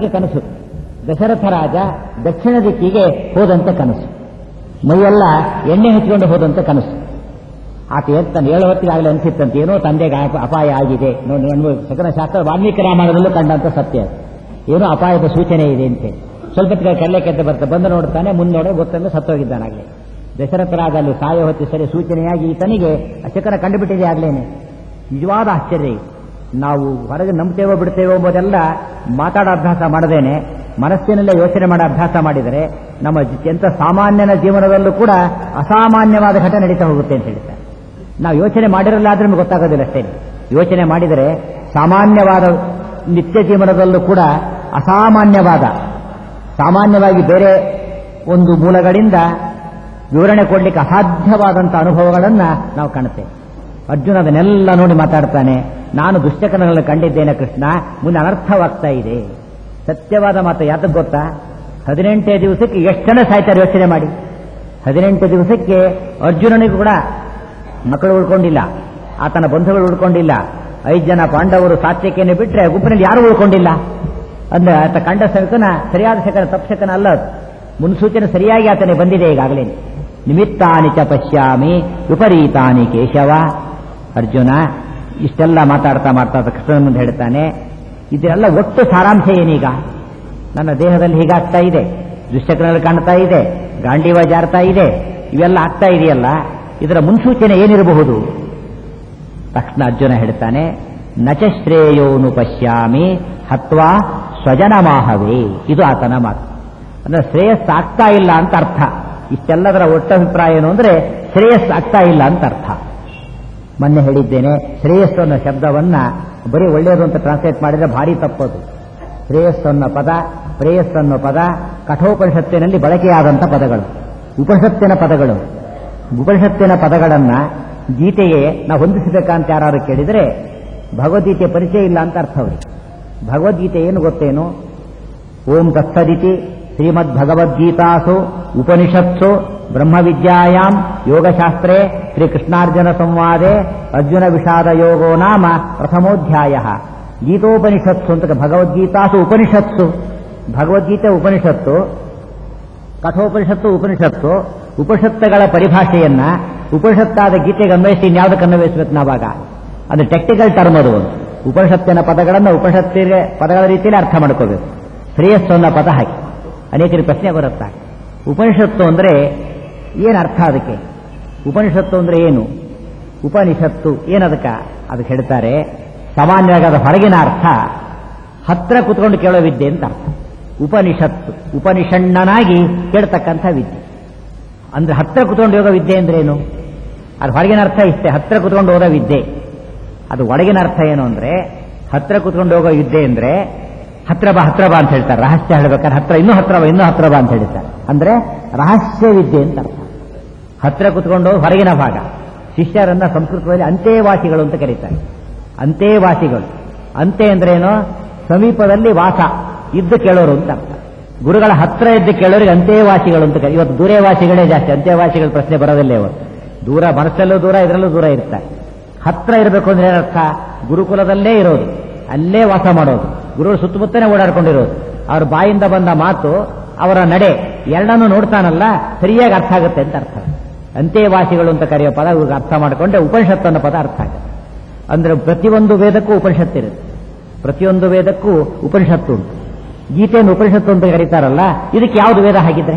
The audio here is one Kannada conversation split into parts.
ಕನಸು ದಶರಥ ರಾಜ ದಕ್ಷಿಣ ದಿಕ್ಕಿಗೆ ಹೋದಂತ ಕನಸು ಮೈಯೆಲ್ಲ ಎಣ್ಣೆ ಹಚ್ಕೊಂಡು ಹೋದಂತ ಕನಸು ಆತ ಹೇಳ್ತಾನೆ ಏಳು ಹೊತ್ತಿಗೆ ಆಗಲಿ ಅನಿಸಿತ್ತಂತೆ ಏನೋ ತಂದೆಗೆ ಅಪ- ಅಪಾಯ ಆಗಿದೆ ನೋಡಿ ಅನ್ಭವ ಸಕಲ ಶಾಸ್ತ್ರ ವಾಲ್ಮೀಕಿ ರಾಮಾಯಣದಲ್ಲೂ ಕಂಡಂತ ಸತ್ಯ ಅದು. ಏನೋ ಅಪಾಯದ ಸೂಚನೆ ಇದೆ ಅಂತೆ ಸ್ವಲ್ಪ ಹೊತ್ತಿಗೆ ಕಡಲೆಕ್ಕೆ ಅಂತ ಬರ್ತಾ ಬಂದು ನೋಡ್ತಾನೆ ಮುಂದೆ ನೋಡೋ ಗೊತ್ತಂದ್ರೆ ಸತ್ತೋಗಿದ್ದಾನಾಗಲಿ ದಶರಥ ರಾಜ ಅಲ್ಲಿ ಸಾಯೋ ಹೊತ್ತಿ ಸರಿ ಸೂಚನೆಯಾಗಿ ಈತನಿಗೆ ಅಶಕನ ಕಂಡುಬಿಟ್ಟಿದೆ ಆಗ್ಲೇನೆ ನಿಜವಾದ ಆಶ್ಚರ್ಯ ಇದು. ನಾವು ಹೊರಗೆ ನಂಬ್ತೇವೋ ಬಿಡ್ತೇವೋ ಎಂಬುದೆಲ್ಲ ಮಾತಾಡೋ ಅಭ್ಯಾಸ ಮಾಡದೇನೆ ಮನಸ್ಸಿನಲ್ಲೇ ಯೋಚನೆ ಮಾಡೋ ಅಭ್ಯಾಸ ಮಾಡಿದರೆ ನಮ್ಮ ಜಿ- ಎಂಥ ಸಾಮಾನ್ಯನ ಜೀವನದಲ್ಲೂ ಕೂಡ ಅಸಾಮಾನ್ಯವಾದ ಘಟನೆ ನಡೀತಾ ಹೋಗುತ್ತೆ ಅಂತ ಹೇಳ್ತಾರೆ ನಾವು ಯೋಚನೆ ಮಾಡಿರಲ್ಲ ಆದ್ರೆ ನಮ್ಗೆ ಗೊತ್ತಾಗೋದಿಲ್ಲ ಅಷ್ಟೇ ಯೋಚನೆ ಮಾಡಿದರೆ ಸಾಮಾನ್ಯವಾದ ನಿತ್ಯ ಜೀವನದಲ್ಲೂ ಕೂಡ ಅಸಾಮಾನ್ಯವಾದ ಸಾಮಾನ್ಯವಾಗಿ ಬೇರೆ ಒಂದು ಮೂಲಗಳಿಂದ ವಿವರಣೆ ಕೊಡ್ಲಿಕ್ಕೆ ಅಸಾಧ್ಯವಾದಂಥ ಅನುಭವಗಳನ್ನ ನಾವು ಕಾಣುತ್ತೇವೆ ಅರ್ಜುನ ಅದನ್ನೆಲ್ಲ ನೋಡಿ ಮಾತಾಡ್ತಾನೆ ನಾನು ದುಷ್ಟಕನಗಳನ್ನು ಕಂಡಿದ್ದೇನೆ ಕೃಷ್ಣ ಮುಂದೆ ಅನರ್ಥವಾಗ್ತಾ ಇದೆ ಸತ್ಯವಾದ ಮಾತು ಯಾತಕ್ಕೆ ಗೊತ್ತಾ ಹದಿನೆಂಟೇ ದಿವಸಕ್ಕೆ ಎಷ್ಟು ಜನ ಸಾಯ್ತಾರೆ ಯೋಚನೆ ಮಾಡಿ ಹದಿನೆಂಟು ದಿವಸಕ್ಕೆ ಅರ್ಜುನನಿಗೂ ಕೂಡ ಮಕ್ಕಳು ಉಳ್ಕೊಂಡಿಲ್ಲ ಆತನ ಬಂಧುಗಳು ಉಳ್ಕೊಂಡಿಲ್ಲ ಐದು ಜನ ಪಾಂಡವರು ಸಾತ್ಯಕೆಯನ್ನು ಬಿಟ್ರೆ ಗುಂಪಿನಲ್ಲಿ ಯಾರು ಉಳ್ಕೊಂಡಿಲ್ಲ ಅಂದ್ರೆ ಆತ ಕಂಡ ಶಕನ ಸರಿಯಾದ ಶಕನ ತಪ್ಪು ಶಕನ ಅಲ್ಲ ಅದು. ಮುನ್ಸೂಚನೆ ಸರಿಯಾಗಿ ಆತನಿಗೆ ಬಂದಿದೆ ಈಗಾಗಲೇ ನಿಮಿತ್ತಾನಿ ಚ ಪಶ್ಯಾಮಿ ವಿಪರೀತಾನಿ ಕೇಶವ ಅರ್ಜುನ ಇಷ್ಟೆಲ್ಲ ಮಾತಾಡ್ತಾ ಮಾತಾಡ್ತಾ ಕೃಷ್ಣನ ಮುಂದೆ ಹೇಳ್ತಾನೆ ಇದೆಲ್ಲ ಒಟ್ಟು ಸಾರಾಂಶ ಏನೀಗ ನನ್ನ ದೇಹದಲ್ಲಿ ಹೀಗಾಗ್ತಾ ಇದೆ ದುಷ್ಟಕರಲ್ಲಿ ಕಾಣ್ತಾ ಇದೆ ಗಾಂಡೀವ ಜಾರ್ತಾ ಇದೆ ಇವೆಲ್ಲ ಆಗ್ತಾ ಇದೆಯಲ್ಲ ಇದರ ಮುನ್ಸೂಚನೆ ಏನಿರಬಹುದು ತಕ್ಷಣ ಅರ್ಜುನ ಹೇಳ್ತಾನೆ ನಚ ಶ್ರೇಯೋನು ಪಶ್ಯಾಮಿ ಹತ್ವಾ ಸ್ವಜನಮಾಹವೇ ಇದು ಆತನ ಮಾತು ಅಂದ್ರೆ ಶ್ರೇಯಸ್ ಆಗ್ತಾ ಇಲ್ಲ ಅಂತ ಅರ್ಥ ಇಷ್ಟೆಲ್ಲದರ ಒಟ್ಟಭಿಪ್ರಾಯ ಏನು ಅಂದ್ರೆ ಶ್ರೇಯಸ್ ಆಗ್ತಾ ಇಲ್ಲ ಅಂತ ಅರ್ಥ ಮೊನ್ನೆ ಹೇಳಿದ್ದೇನೆ ಶ್ರೇಯಸ್ಸು ಅನ್ನೋ ಶಬ್ದವನ್ನ ಬರೀ ಒಳ್ಳೆಯದು ಅಂತ ಟ್ರಾನ್ಸ್ಲೇಟ್ ಮಾಡಿದ್ರೆ ಭಾರಿ ತಪ್ಪದು ಶ್ರೇಯಸ್ಸು ಅನ್ನೋ ಪದ ಪ್ರೇಯಸ್ ಅನ್ನೋ ಪದ ಕಠೋಪನಿಷತ್ತಿನಲ್ಲಿ ಬಳಕೆಯಾದಂಥ ಪದಗಳು ಉಪನಿಷತ್ತಿನ ಪದಗಳು ಉಪನಿಷತ್ತಿನ ಪದಗಳನ್ನ ಗೀತೆಗೆ ನಾವು ಹೊಂದಿಸಬೇಕಂತ ಯಾರು ಕೇಳಿದರೆ ಭಗವದ್ಗೀತೆ ಪರಿಚಯ ಇಲ್ಲ ಅಂತ ಅರ್ಥ ಅವರಿಗೆ ಭಗವದ್ಗೀತೆ ಏನು ಗೊತ್ತೇನು ಓಂ ತತ್ಸದಿತಿ ಶ್ರೀಮದ್ ಭಗವದ್ಗೀತಾಸು ಉಪನಿಷತ್ಸು ಬ್ರಹ್ಮವಿದ್ಯಾಯಾಮ್ ಯೋಗಶಾಸ್ತ್ರೇ ಶ್ರೀಕೃಷ್ಣಾರ್ಜುನ ಸಂವಾದೆ ಅರ್ಜುನ ವಿಷಾದ ಯೋಗೋ ನಾಮ ಪ್ರಥಮೋಧ್ಯಾಯ ಗೀತೋಪನಿಷತ್ಸು ಅಂತ ಭಗವದ್ಗೀತಾಸು ಉಪನಿಷತ್ಸು ಭಗವದ್ಗೀತೆ ಉಪನಿಷತ್ತು ಕಠೋಪನಿಷತ್ತು ಉಪನಿಷತ್ತು ಉಪನಿಷತ್ತುಗಳ ಪರಿಭಾಷೆಯನ್ನ ಉಪನಿಷತ್ತಾದ ಗೀತೆಗೆ ಅನ್ವಯಿಸಿ ಇನ್ಯಾವುದಕ್ಕೆ ಅನ್ವಯಿಸಬೇಕು ನಾವಾಗ ಅದು ಟೆಕ್ನಿಕಲ್ ಟರ್ಮ್ ಅದು ಒಂದು ಉಪನಿಷತ್ತಿನ ಪದಗಳನ್ನು ಉಪನಿಷತ್ತಿಗೆ ಪದಗಳ ರೀತಿಯಲ್ಲಿ ಅರ್ಥ ಮಾಡ್ಕೋಬೇಕು ಶ್ರೇಯಸ್ಸು ಅನ್ನೋ ಪದ ಹಾಕಿ ಅನೇಕರಿಗೆ ಪ್ರಶ್ನೆ ಬರುತ್ತಾ ಉಪನಿಷತ್ತು ಅಂದ್ರೆ ಏನು ಅರ್ಥ ಅದಕ್ಕೆ ಉಪನಿಷತ್ತು ಅಂದ್ರೆ ಏನು ಉಪನಿಷತ್ತು ಏನದಕ್ಕ ಅದಕ್ಕೆ ಹೇಳ್ತಾರೆ ಸಾಮಾನ್ಯವಾಗಿ ಅದರ ಹೊರಗಿನ ಅರ್ಥ ಹತ್ರ ಕುತ್ಕೊಂಡು ಕೇಳೋ ವಿದ್ಯೆ ಅಂತ ಅರ್ಥ ಉಪನಿಷತ್ತು ಉಪನಿಷಣ್ಣನಾಗಿ ಕೇಳ್ತಕ್ಕಂಥ ವಿದ್ಯೆ ಅಂದ್ರೆ ಹತ್ರ ಕುತ್ಕೊಂಡು ಹೋಗೋ ವಿದ್ಯೆ ಅಂದ್ರೆ ಏನು ಅದು ಹೊರಗಿನ ಅರ್ಥ ಇಷ್ಟೇ ಹತ್ರ ಕುತ್ಕೊಂಡು ಹೋಗೋ ವಿದ್ಯೆ ಅದು ಒಳಗಿನ ಅರ್ಥ ಏನು ಅಂದ್ರೆ ಹತ್ರ ಕುತ್ಕೊಂಡು ಹೋಗೋ ವಿದ್ಯೆ ಅಂದ್ರೆ ಹತ್ರ ಬಾ ಹತ್ರ ಬಾ ಅಂತ ಹೇಳ್ತಾರೆ ರಹಸ್ಯ ಹೇಳ್ಬೇಕಾದ್ರೆ ಹತ್ರ ಇನ್ನೂ ಹತ್ರ ಬಾ ಇನ್ನೂ ಹತ್ರ ಬಾ ಅಂತ ಹೇಳ್ತಾರೆ ಅಂದ್ರೆ ರಹಸ್ಯ ವಿದ್ಯೆ ಅಂತ ಅರ್ಥ ಹತ್ರ ಕುತ್ಕೊಂಡು ಹೋಗೋ ಹೊರಗಿನ ಭಾಗ ಶಿಷ್ಯರನ್ನ ಸಂಸ್ಕೃತದಲ್ಲಿ ಅಂತೆವಾಸಿಗಳು ಅಂತ ಕರೀತಾರೆ ಅಂತೆವಾಸಿಗಳು ಅಂತೆ ಅಂದ್ರೇನು ಸಮೀಪದಲ್ಲಿ ವಾಸ ಇದ್ದು ಕೇಳೋರು ಅಂತ ಅರ್ಥ ಗುರುಗಳ ಹತ್ರ ಇದ್ದು ಕೇಳೋರಿಗೆ ಅಂತೆವಾಸಿಗಳು ಅಂತ ಕರಿ ಇವತ್ತು ದೂರೇವಾಸಿಗಳೇ ಜಾಸ್ತಿ ಅಂತೆವಾಸಿಗಳ ಪ್ರಶ್ನೆ ಬರೋದಿಲ್ಲ ಇವತ್ತು ದೂರ ಮನಸ್ಸಲ್ಲೂ ದೂರ ಇದರಲ್ಲೂ ದೂರ ಇರ್ತಾರೆ ಹತ್ರ ಇರಬೇಕು ಅಂದ್ರೆ ಏನರ್ಥ ಗುರುಕುಲದಲ್ಲೇ ಇರೋದು ಅಲ್ಲೇ ವಾಸ ಮಾಡೋದು ಗುರುಗಳು ಸುತ್ತಮುತ್ತನೇ ಓಡಾಡ್ಕೊಂಡಿರೋದು ಅವ್ರ ಬಾಯಿಂದ ಬಂದ ಮಾತು ಅವರ ನಡೆ ಎರಡನ್ನು ನೋಡ್ತಾನಲ್ಲ ಸರಿಯಾಗಿ ಅರ್ಥ ಆಗುತ್ತೆ ಅಂತ ಅರ್ಥ ಅಂತೆವಾಸಿಗಳು ಅಂತ ಕರೆಯೋ ಪದ ಇವ್ರಿಗೆ ಅರ್ಥ ಮಾಡಿಕೊಂಡ್ರೆ ಉಪನಿಷತ್ತು ಅನ್ನೋ ಪದ ಅರ್ಥ ಆಗುತ್ತೆ ಅಂದ್ರೆ ಪ್ರತಿಯೊಂದು ವೇದಕ್ಕೂ ಉಪನಿಷತ್ತಿರುತ್ತೆ ಪ್ರತಿಯೊಂದು ವೇದಕ್ಕೂ ಉಪನಿಷತ್ತು ಉಂಟು ಗೀತೆಯನ್ನು ಉಪನಿಷತ್ತು ಅಂತ ಕರೀತಾರಲ್ಲ ಇದಕ್ಕೆ ಯಾವುದು ವೇದ ಹಾಗಿದ್ರೆ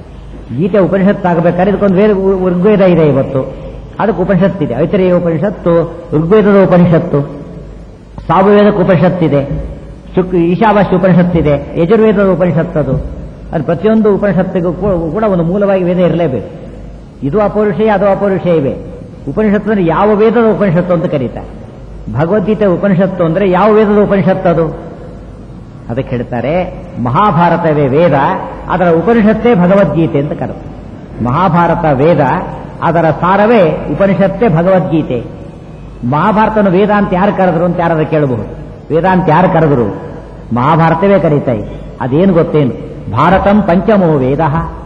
ಗೀತೆ ಉಪನಿಷತ್ತು ಆಗಬೇಕಾದ್ರೆ ಇದಕ್ಕೊಂದು ವೇದ ಋಗ್ವೇದ ಇದೆ ಇವತ್ತು ಅದಕ್ಕೆ ಉಪನಿಷತ್ತಿದೆ ಐತರೇಯ ಉಪನಿಷತ್ತು ಋಗ್ವೇದದ ಉಪನಿಷತ್ತು ಸಾಮವೇದಕ್ಕೆ ಉಪನಿಷತ್ತಿದೆ ಶುಕ್ ಈಶಾವಾಸ್ಯ ಉಪನಿಷತ್ತಿದೆ ಯಜುರ್ವೇದದ ಉಪನಿಷತ್ತದು ಅದು ಪ್ರತಿಯೊಂದು ಉಪನಿಷತ್ತಿಗೂ ಕೂ- ಕೂಡ ಒಂದು ಮೂಲವಾಗಿ ವೇದ ಇರಲೇಬೇಕು ಇದು ಅಪೌರುಷೇಯ ಅದು ಅಪೌರುಷೇಯವೇ ಉಪನಿಷತ್ತು ಅಂದ್ರೆ ಯಾವ ವೇದದ ಉಪನಿಷತ್ತು ಅಂತ ಕರೀತಾರೆ ಭಗವದ್ಗೀತೆ ಉಪನಿಷತ್ತು ಅಂದ್ರೆ ಯಾವ ವೇದದ ಉಪನಿಷತ್ತು ಅದು ಅದಕ್ಕೆ ಹೇಳ್ತಾರೆ ಮಹಾಭಾರತವೇ ವೇದ ಅದರ ಉಪನಿಷತ್ತೇ ಭಗವದ್ಗೀತೆ ಅಂತ ಕರೆದು ಮಹಾಭಾರತ ವೇದ ಅದರ ಸಾರವೇ ಉಪನಿಷತ್ತೇ ಭಗವದ್ಗೀತೆ ಮಹಾಭಾರತನ ವೇದ ಅಂತ ಯಾರು ಕರೆದ್ರು ಅಂತ ಯಾರಾದ್ರೂ ಕೇಳಬಹುದು ವೇದ ಅಂತ ಯಾರು ಕರೆದ್ರು ಮಹಾಭಾರತವೇ ಕರೀತಾ ಇದೆ ಅದೇನು ಗೊತ್ತೇನು ಭಾರತಂ ಪಂಚಮೋ ವೇದ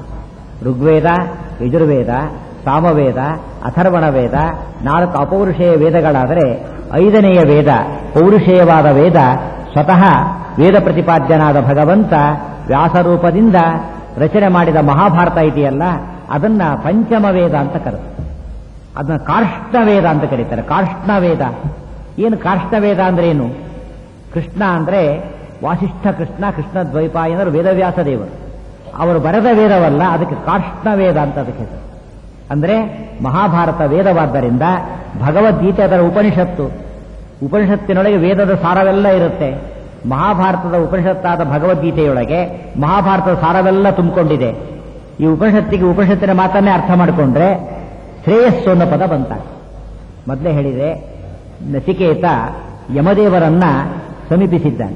ಋಗ್ವೇದ ಯಜುರ್ವೇದ ಸಾಮವೇದ ಅಥರ್ವಣ ವೇದ ನಾಲ್ಕು ಅಪೌರುಷೇಯ ವೇದಗಳಾದರೆ ಐದನೆಯ ವೇದ ಪೌರುಷೇಯವಾದ ವೇದ ಸ್ವತಃ ವೇದ ಪ್ರತಿಪಾದ್ಯನಾದ ಭಗವಂತ ವ್ಯಾಸರೂಪದಿಂದ ರಚನೆ ಮಾಡಿದ ಮಹಾಭಾರತ ಇದೆಯಲ್ಲ ಅದನ್ನ ಪಂಚಮ ವೇದ ಅಂತ ಕರೆದು ಅದನ್ನ ಕಾರ್ಷ್ಣ ವೇದ ಅಂತ ಕರೀತಾರೆ ಕಾರ್ಷ್ಣ ವೇದ ಏನು ಕಾರ್ಷ್ಣ ವೇದ ಅಂದ್ರೆ ಏನು ಕೃಷ್ಣ ಅಂದ್ರೆ ವಾಸಿಷ್ಠ ಕೃಷ್ಣ ಕೃಷ್ಣ ದ್ವೈಪಾಯನರು ವೇದವ್ಯಾಸ ದೇವರು ಅವರು ಬರೆದ ವೇದವಲ್ಲ ಅದಕ್ಕೆ ಕಾರ್ಷ್ಣ ವೇದ ಅಂತ ಅದಕ್ಕೆ ಹೆಸರು ಅಂದ್ರೆ ಮಹಾಭಾರತ ವೇದವಾದ್ದರಿಂದ ಭಗವದ್ಗೀತೆ ಅದರ ಉಪನಿಷತ್ತು ಉಪನಿಷತ್ತಿನೊಳಗೆ ವೇದದ ಸಾರವೆಲ್ಲ ಇರುತ್ತೆ ಮಹಾಭಾರತದ ಉಪನಿಷತ್ತಾದ ಭಗವದ್ಗೀತೆಯೊಳಗೆ ಮಹಾಭಾರತದ ಸಾರವೆಲ್ಲ ತುಂಬಿಕೊಂಡಿದೆ ಈ ಉಪನಿಷತ್ತಿಗೆ ಉಪನಿಷತ್ತಿನ ಮಾತನ್ನೇ ಅರ್ಥ ಮಾಡಿಕೊಂಡ್ರೆ ಶ್ರೇಯಸ್ಸು ಅನ್ನೋ ಪದ ಬಂತ ಮೊದಲೇ ಹೇಳಿದೆ ನಚಿಕೇತ ಯಮದೇವರನ್ನ ಸಮೀಪಿಸಿದ್ದಾನೆ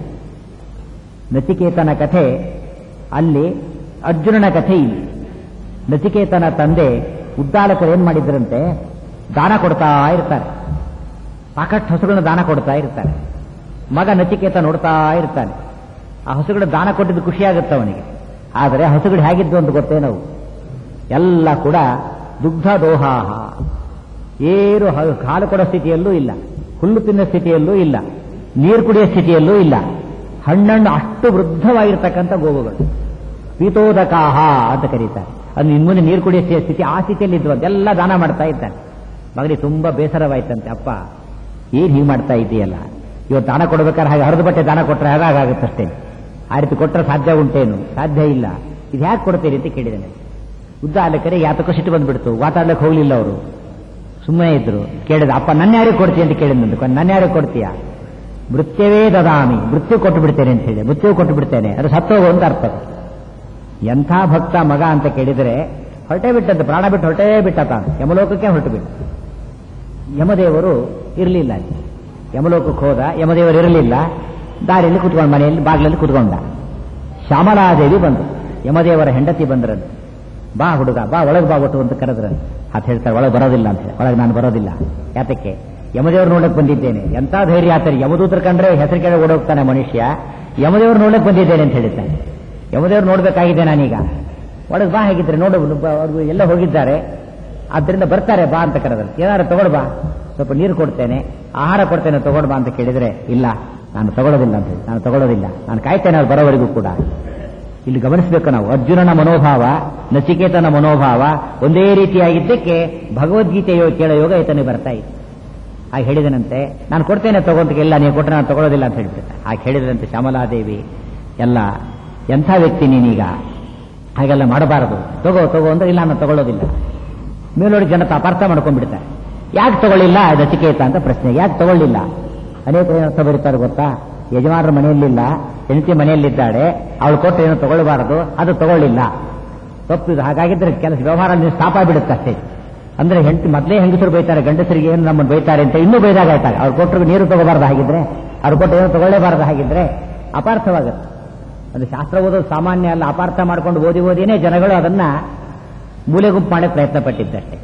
ನಚಿಕೇತನ ಕಥೆ ಅಲ್ಲಿ ಅರ್ಜುನನ ಕಥೆ ಇಲ್ಲಿ ನಚಿಕೇತನ ತಂದೆ ಉದ್ದಾಲಕರು ಏನ್ ಮಾಡಿದ್ರಂತೆ ದಾನ ಕೊಡ್ತಾ ಇರ್ತಾರೆ ಸಾಕಷ್ಟು ಹಸುಗಳನ್ನ ದಾನ ಕೊಡ್ತಾ ಇರ್ತಾರೆ ಮಗ ನಚಿಕೇತ ನೋಡ್ತಾ ಇರ್ತಾನೆ ಆ ಹಸುಗಳು ದಾನ ಕೊಟ್ಟಿದ್ದು ಖುಷಿಯಾಗುತ್ತೆ ಅವನಿಗೆ ಆದರೆ ಹಸುಗಳು ಹೇಗಿದ್ದು ಅಂತ ಗೊತ್ತೇನವು ಎಲ್ಲ ಕೂಡ ದುಗ್ಧ ದೋಹಾಹ ಏನು ಹ- ಹಾಲು ಕೊಡೋ ಸ್ಥಿತಿಯಲ್ಲೂ ಇಲ್ಲ ಹುಲ್ಲು ತಿನ್ನೋ ಸ್ಥಿತಿಯಲ್ಲೂ ಇಲ್ಲ ನೀರು ಕುಡಿಯೋ ಸ್ಥಿತಿಯಲ್ಲೂ ಇಲ್ಲ ಹಣ್ಣಣ್ಣು ಅಷ್ಟು ವೃದ್ಧವಾಗಿರ್ತಕ್ಕಂಥ ಗೋವುಗಳು ಪೀತೋದಕಾಹ ಅಂತ ಕರೀತಾರೆ ಅದು ಇನ್ಮುಂದೆ ನೀರು ಕುಡಿಯೋ ಸ್ಥಿ- ಸ್ಥಿತಿ ಆ ಸ್ಥಿತಿಯಲ್ಲಿ ಇದ್ವು ಅದೆಲ್ಲ ದಾನ ಮಾಡ್ತಾ ಇದ್ದಾನೆ ಮಗನಿಗೆ ತುಂಬಾ ಬೇಸರವಾಯ್ತಂತೆ ಅಪ್ಪ ಏನ್ ಹೀಗೆ ಮಾಡ್ತಾ ಇದೆಯಲ್ಲ ಇವತ್ತು ದಾನ ಕೊಡ್ಬೇಕಾದ್ರೆ ಹಾಗೆ ಹರಿದು ಬಟ್ಟೆ ದಾನ ಕೊಟ್ಟರೆ ಹಾಗಾಗುತ್ತಷ್ಟೇ ಆ ರೀತಿ ಕೊಟ್ಟರೆ ಸಾಧ್ಯ ಉಂಟೇನು ಸಾಧ್ಯ ಇಲ್ಲ ಇದು ಯಾಕೆ ಕೊಡ್ತೀರಿ ಅಂತ ಕೇಳಿದ್ದೇನೆ ಉದ್ದ ಅಲ್ಲಕರೆ ಯಾತಕ್ಕೋ ಸಿಟ್ಟು ಬಂದ್ಬಿಡ್ತು ಮಾತಾಡ್ಲಿಕ್ಕೆ ಹೋಗ್ಲಿಲ್ಲ ಅವರು ಸುಮ್ಮನೆ ಇದ್ರು ಕೇಳಿದ ಅಪ್ಪ ನನ್ನ ಯಾರಿಗೆ ಕೊಡ್ತೀಯ ಅಂತ ಕೇಳಿದಂತೆ ನನ್ನ ಯಾರಿಗೆ ಕೊಡ್ತೀಯಾ ಮೃತ್ಯವೇ ದದಾಮಿ ಮೃತ್ಯು ಕೊಟ್ಟು ಬಿಡ್ತೇನೆ ಅಂತ ಹೇಳಿ ಮೃತ್ಯು ಕೊಟ್ಟು ಬಿಡ್ತೇನೆ ಅದು ಸತ್ತೋಗು ಅಂತ ಅರ್ಥ ಎಂಥ ಭಕ್ತ ಮಗ ಅಂತ ಕೇಳಿದರೆ ಹೊರಟೇ ಬಿಟ್ಟಂತೆ ಪ್ರಾಣ ಬಿಟ್ಟು ಹೊರಟೇ ಬಿಟ್ಟ ತಾನು ಯಮಲೋಕಕ್ಕೆ ಹೊರಟು ಬಿಟ್ಟು ಯಮದೇವರು ಇರಲಿಲ್ಲ ಅಲ್ಲಿ ಯಮಲೋಕಕ್ಕೆ ಹೋದ ಯಮದೇವರು ಇರಲಿಲ್ಲ ದಾರಿಯಲ್ಲಿ ಕುತ್ಕೊಂಡು ಮನೆಯಲ್ಲಿ ಬಾಗಿಲಲ್ಲಿ ಕುತ್ಕೊಂಡ ಶ್ಯಾಮಲಾದೇವಿ ಬಂದು ಯಮದೇವರ ಹೆಂಡತಿ ಬಂದ್ರಂತೆ ಬಾ ಹುಡುಗ ಬಾ ಒಳಗೆ ಬಾ ಒಟ್ಟು ಅಂತ ಕರೆದ್ರಂತೆ ಅಂತ ಹೇಳ್ತಾರೆ ಒಳಗೆ ಬರೋದಿಲ್ಲ ಅಂತ ಹೇಳಿ ಒಳಗೆ ನಾನು ಬರೋದಿಲ್ಲ ಯಾತಕ್ಕೆ ಯಮದೇವರು ನೋಡಕ್ ಬಂದಿದ್ದೇನೆ ಎಂತ ಧೈರ್ಯ ಆತರಿ ಯಮದೂತರ ಕಂಡ್ರೆ ಹೆಸರು ಕೇಳಿ ಓಡೋಗ್ತಾನೆ ಮನುಷ್ಯ ಯಮದೇವರು ನೋಡಕ್ ಬಂದಿದ್ದೇನೆ ಅಂತ ಹೇಳಿದ್ದಾನೆ ಯಮದೇವರು ನೋಡ್ಬೇಕಾಗಿದೆ ನಾನೀಗ ಒಳಗೆ ಬಾ ಹೇಗಿದ್ರೆ ನೋಡು ಬ- ಅವ್ರು ಎಲ್ಲ ಹೋಗಿದ್ದಾರೆ ಆದ್ದರಿಂದ ಬರ್ತಾರೆ ಬಾ ಅಂತ ಕರೆದ್ರು ಏನಾರು ತಗೊಳ್ ಬಾ ಸ್ವಲ್ಪ ನೀರು ಕೊಡ್ತೇನೆ ಆಹಾರ ಕೊಡ್ತೇನೆ ತಗೊಳ್ ಬಾ ಅಂತ ಕೇಳಿದ್ರೆ ಇಲ್ಲ ನಾನು ತಗೊಳ್ಳೋದಿಲ್ಲ ಅಂತ ಹೇಳಿ ನಾನು ತಗೊಳ್ಳೋದಿಲ್ಲ ನಾನು ಕಾಯ್ತೇನೆ ಅವ್ರು ಬರೋವರೆಗೂ ಕೂಡ ಇಲ್ಲಿ ಗಮನಿಸಬೇಕು ನಾವು ಅರ್ಜುನನ ಮನೋಭಾವ ನಚಿಕೇತನ ಮನೋಭಾವ ಒಂದೇ ರೀತಿಯಾಗಿದ್ದಕ್ಕೆ ಭಗವದ್ಗೀತೆಯೋ ಕೇಳೋ ಯೋಗ ಈತನಿಗೆ ಬರ್ತಾ ಇತ್ತು ಆಗ ಹೇಳಿದನಂತೆ ನಾನು ಕೊಡ್ತೇನೆ ತಗೊಂತ ಇಲ್ಲ ನೀವು ಕೊಟ್ಟರೆ ನಾನು ತಗೊಳ್ಳೋದಿಲ್ಲ ಅಂತ ಹೇಳ್ಬಿಟ್ಟೆ ಆಗ ಹೇಳಿದಂತೆ ಶ್ಯಾಮಲಾದೇವಿ ಎಲ್ಲ ಎಂಥ ವ್ಯಕ್ತಿ ನೀನೀಗ ಹಾಗೆಲ್ಲ ಮಾಡಬಾರದು ತಗೋ ತಗೋ ಅಂದ್ರೆ ಇಲ್ಲ ನಾನು ತಗೊಳ್ಳೋದಿಲ್ಲ ಮೇಲೋಡಿ ಜನತೆ ಅಪಾರ್ಥ ಮಾಡ್ಕೊಂಡ್ಬಿಡ್ತಾರೆ ಯಾಕೆ ತಗೊಳ್ಳಿಲ್ಲ ನಚಿಕೇತ ಅಂತ ಪ್ರಶ್ನೆ ಯಾಕೆ ತಗೊಳ್ಳಿಲ್ಲ ಅನೇಕ ಅರ್ಥ ಬರೀತಾರೆ ಗೊತ್ತಾ ಯಜಮಾನರ ಮನೆಯಲ್ಲಿಲ್ಲ ಹೆಂಡತಿ ಮನೆಯಲ್ಲಿದ್ದಾಳೆ ಅವಳು ಕೊಟ್ಟು ಏನೋ ತಗೊಳ್ಬಾರದು ಅದು ತಗೊಳ್ಳಿಲ್ಲ ತಪ್ಪಿದು ಹಾಗಾಗಿದ್ರೆ ಕೆಲಸ ವ್ಯವಹಾರ ನೀವು ಸ್ಟಾಪ್ ಆಗಿಬಿಡುತ್ತೆ ಅಷ್ಟೇ ಅಂದ್ರೆ ಹೆಂಡತಿ ಮೊದಲೇ ಹೆಂಗಸರು ಬೈತಾರೆ ಗಂಡಸರಿಗೆ ಏನು ನಮ್ಮನ್ನು ಬೈತಾರೆ ಅಂತ ಇನ್ನೂ ಬೈದಾಗ ಆಯ್ತಾರೆ ಅವ್ರು ಕೊಟ್ಟರು ನೀರು ತಗೋಬಾರ್ದು ಹಾಗಿದ್ರೆ ಅವ್ರು ಕೊಟ್ಟು ಏನೋ ತಗೊಳ್ಳೇಬಾರದು ಹಾಗಿದ್ರೆ ಅಪಾರ್ಥವಾಗುತ್ತೆ ಅದು ಶಾಸ್ತ್ರ ಓದೋದು ಸಾಮಾನ್ಯ ಅಲ್ಲ ಅಪಾರ್ಥ ಮಾಡ್ಕೊಂಡು ಓದಿ ಓದಿನೇ ಜನಗಳು ಅದನ್ನ ಮೂಲೆ ಗುಂಪು ಮಾಡಕ್ಕೆ ಪ್ರಯತ್ನ ಪಟ್ಟಿದ್ದಷ್ಟೇ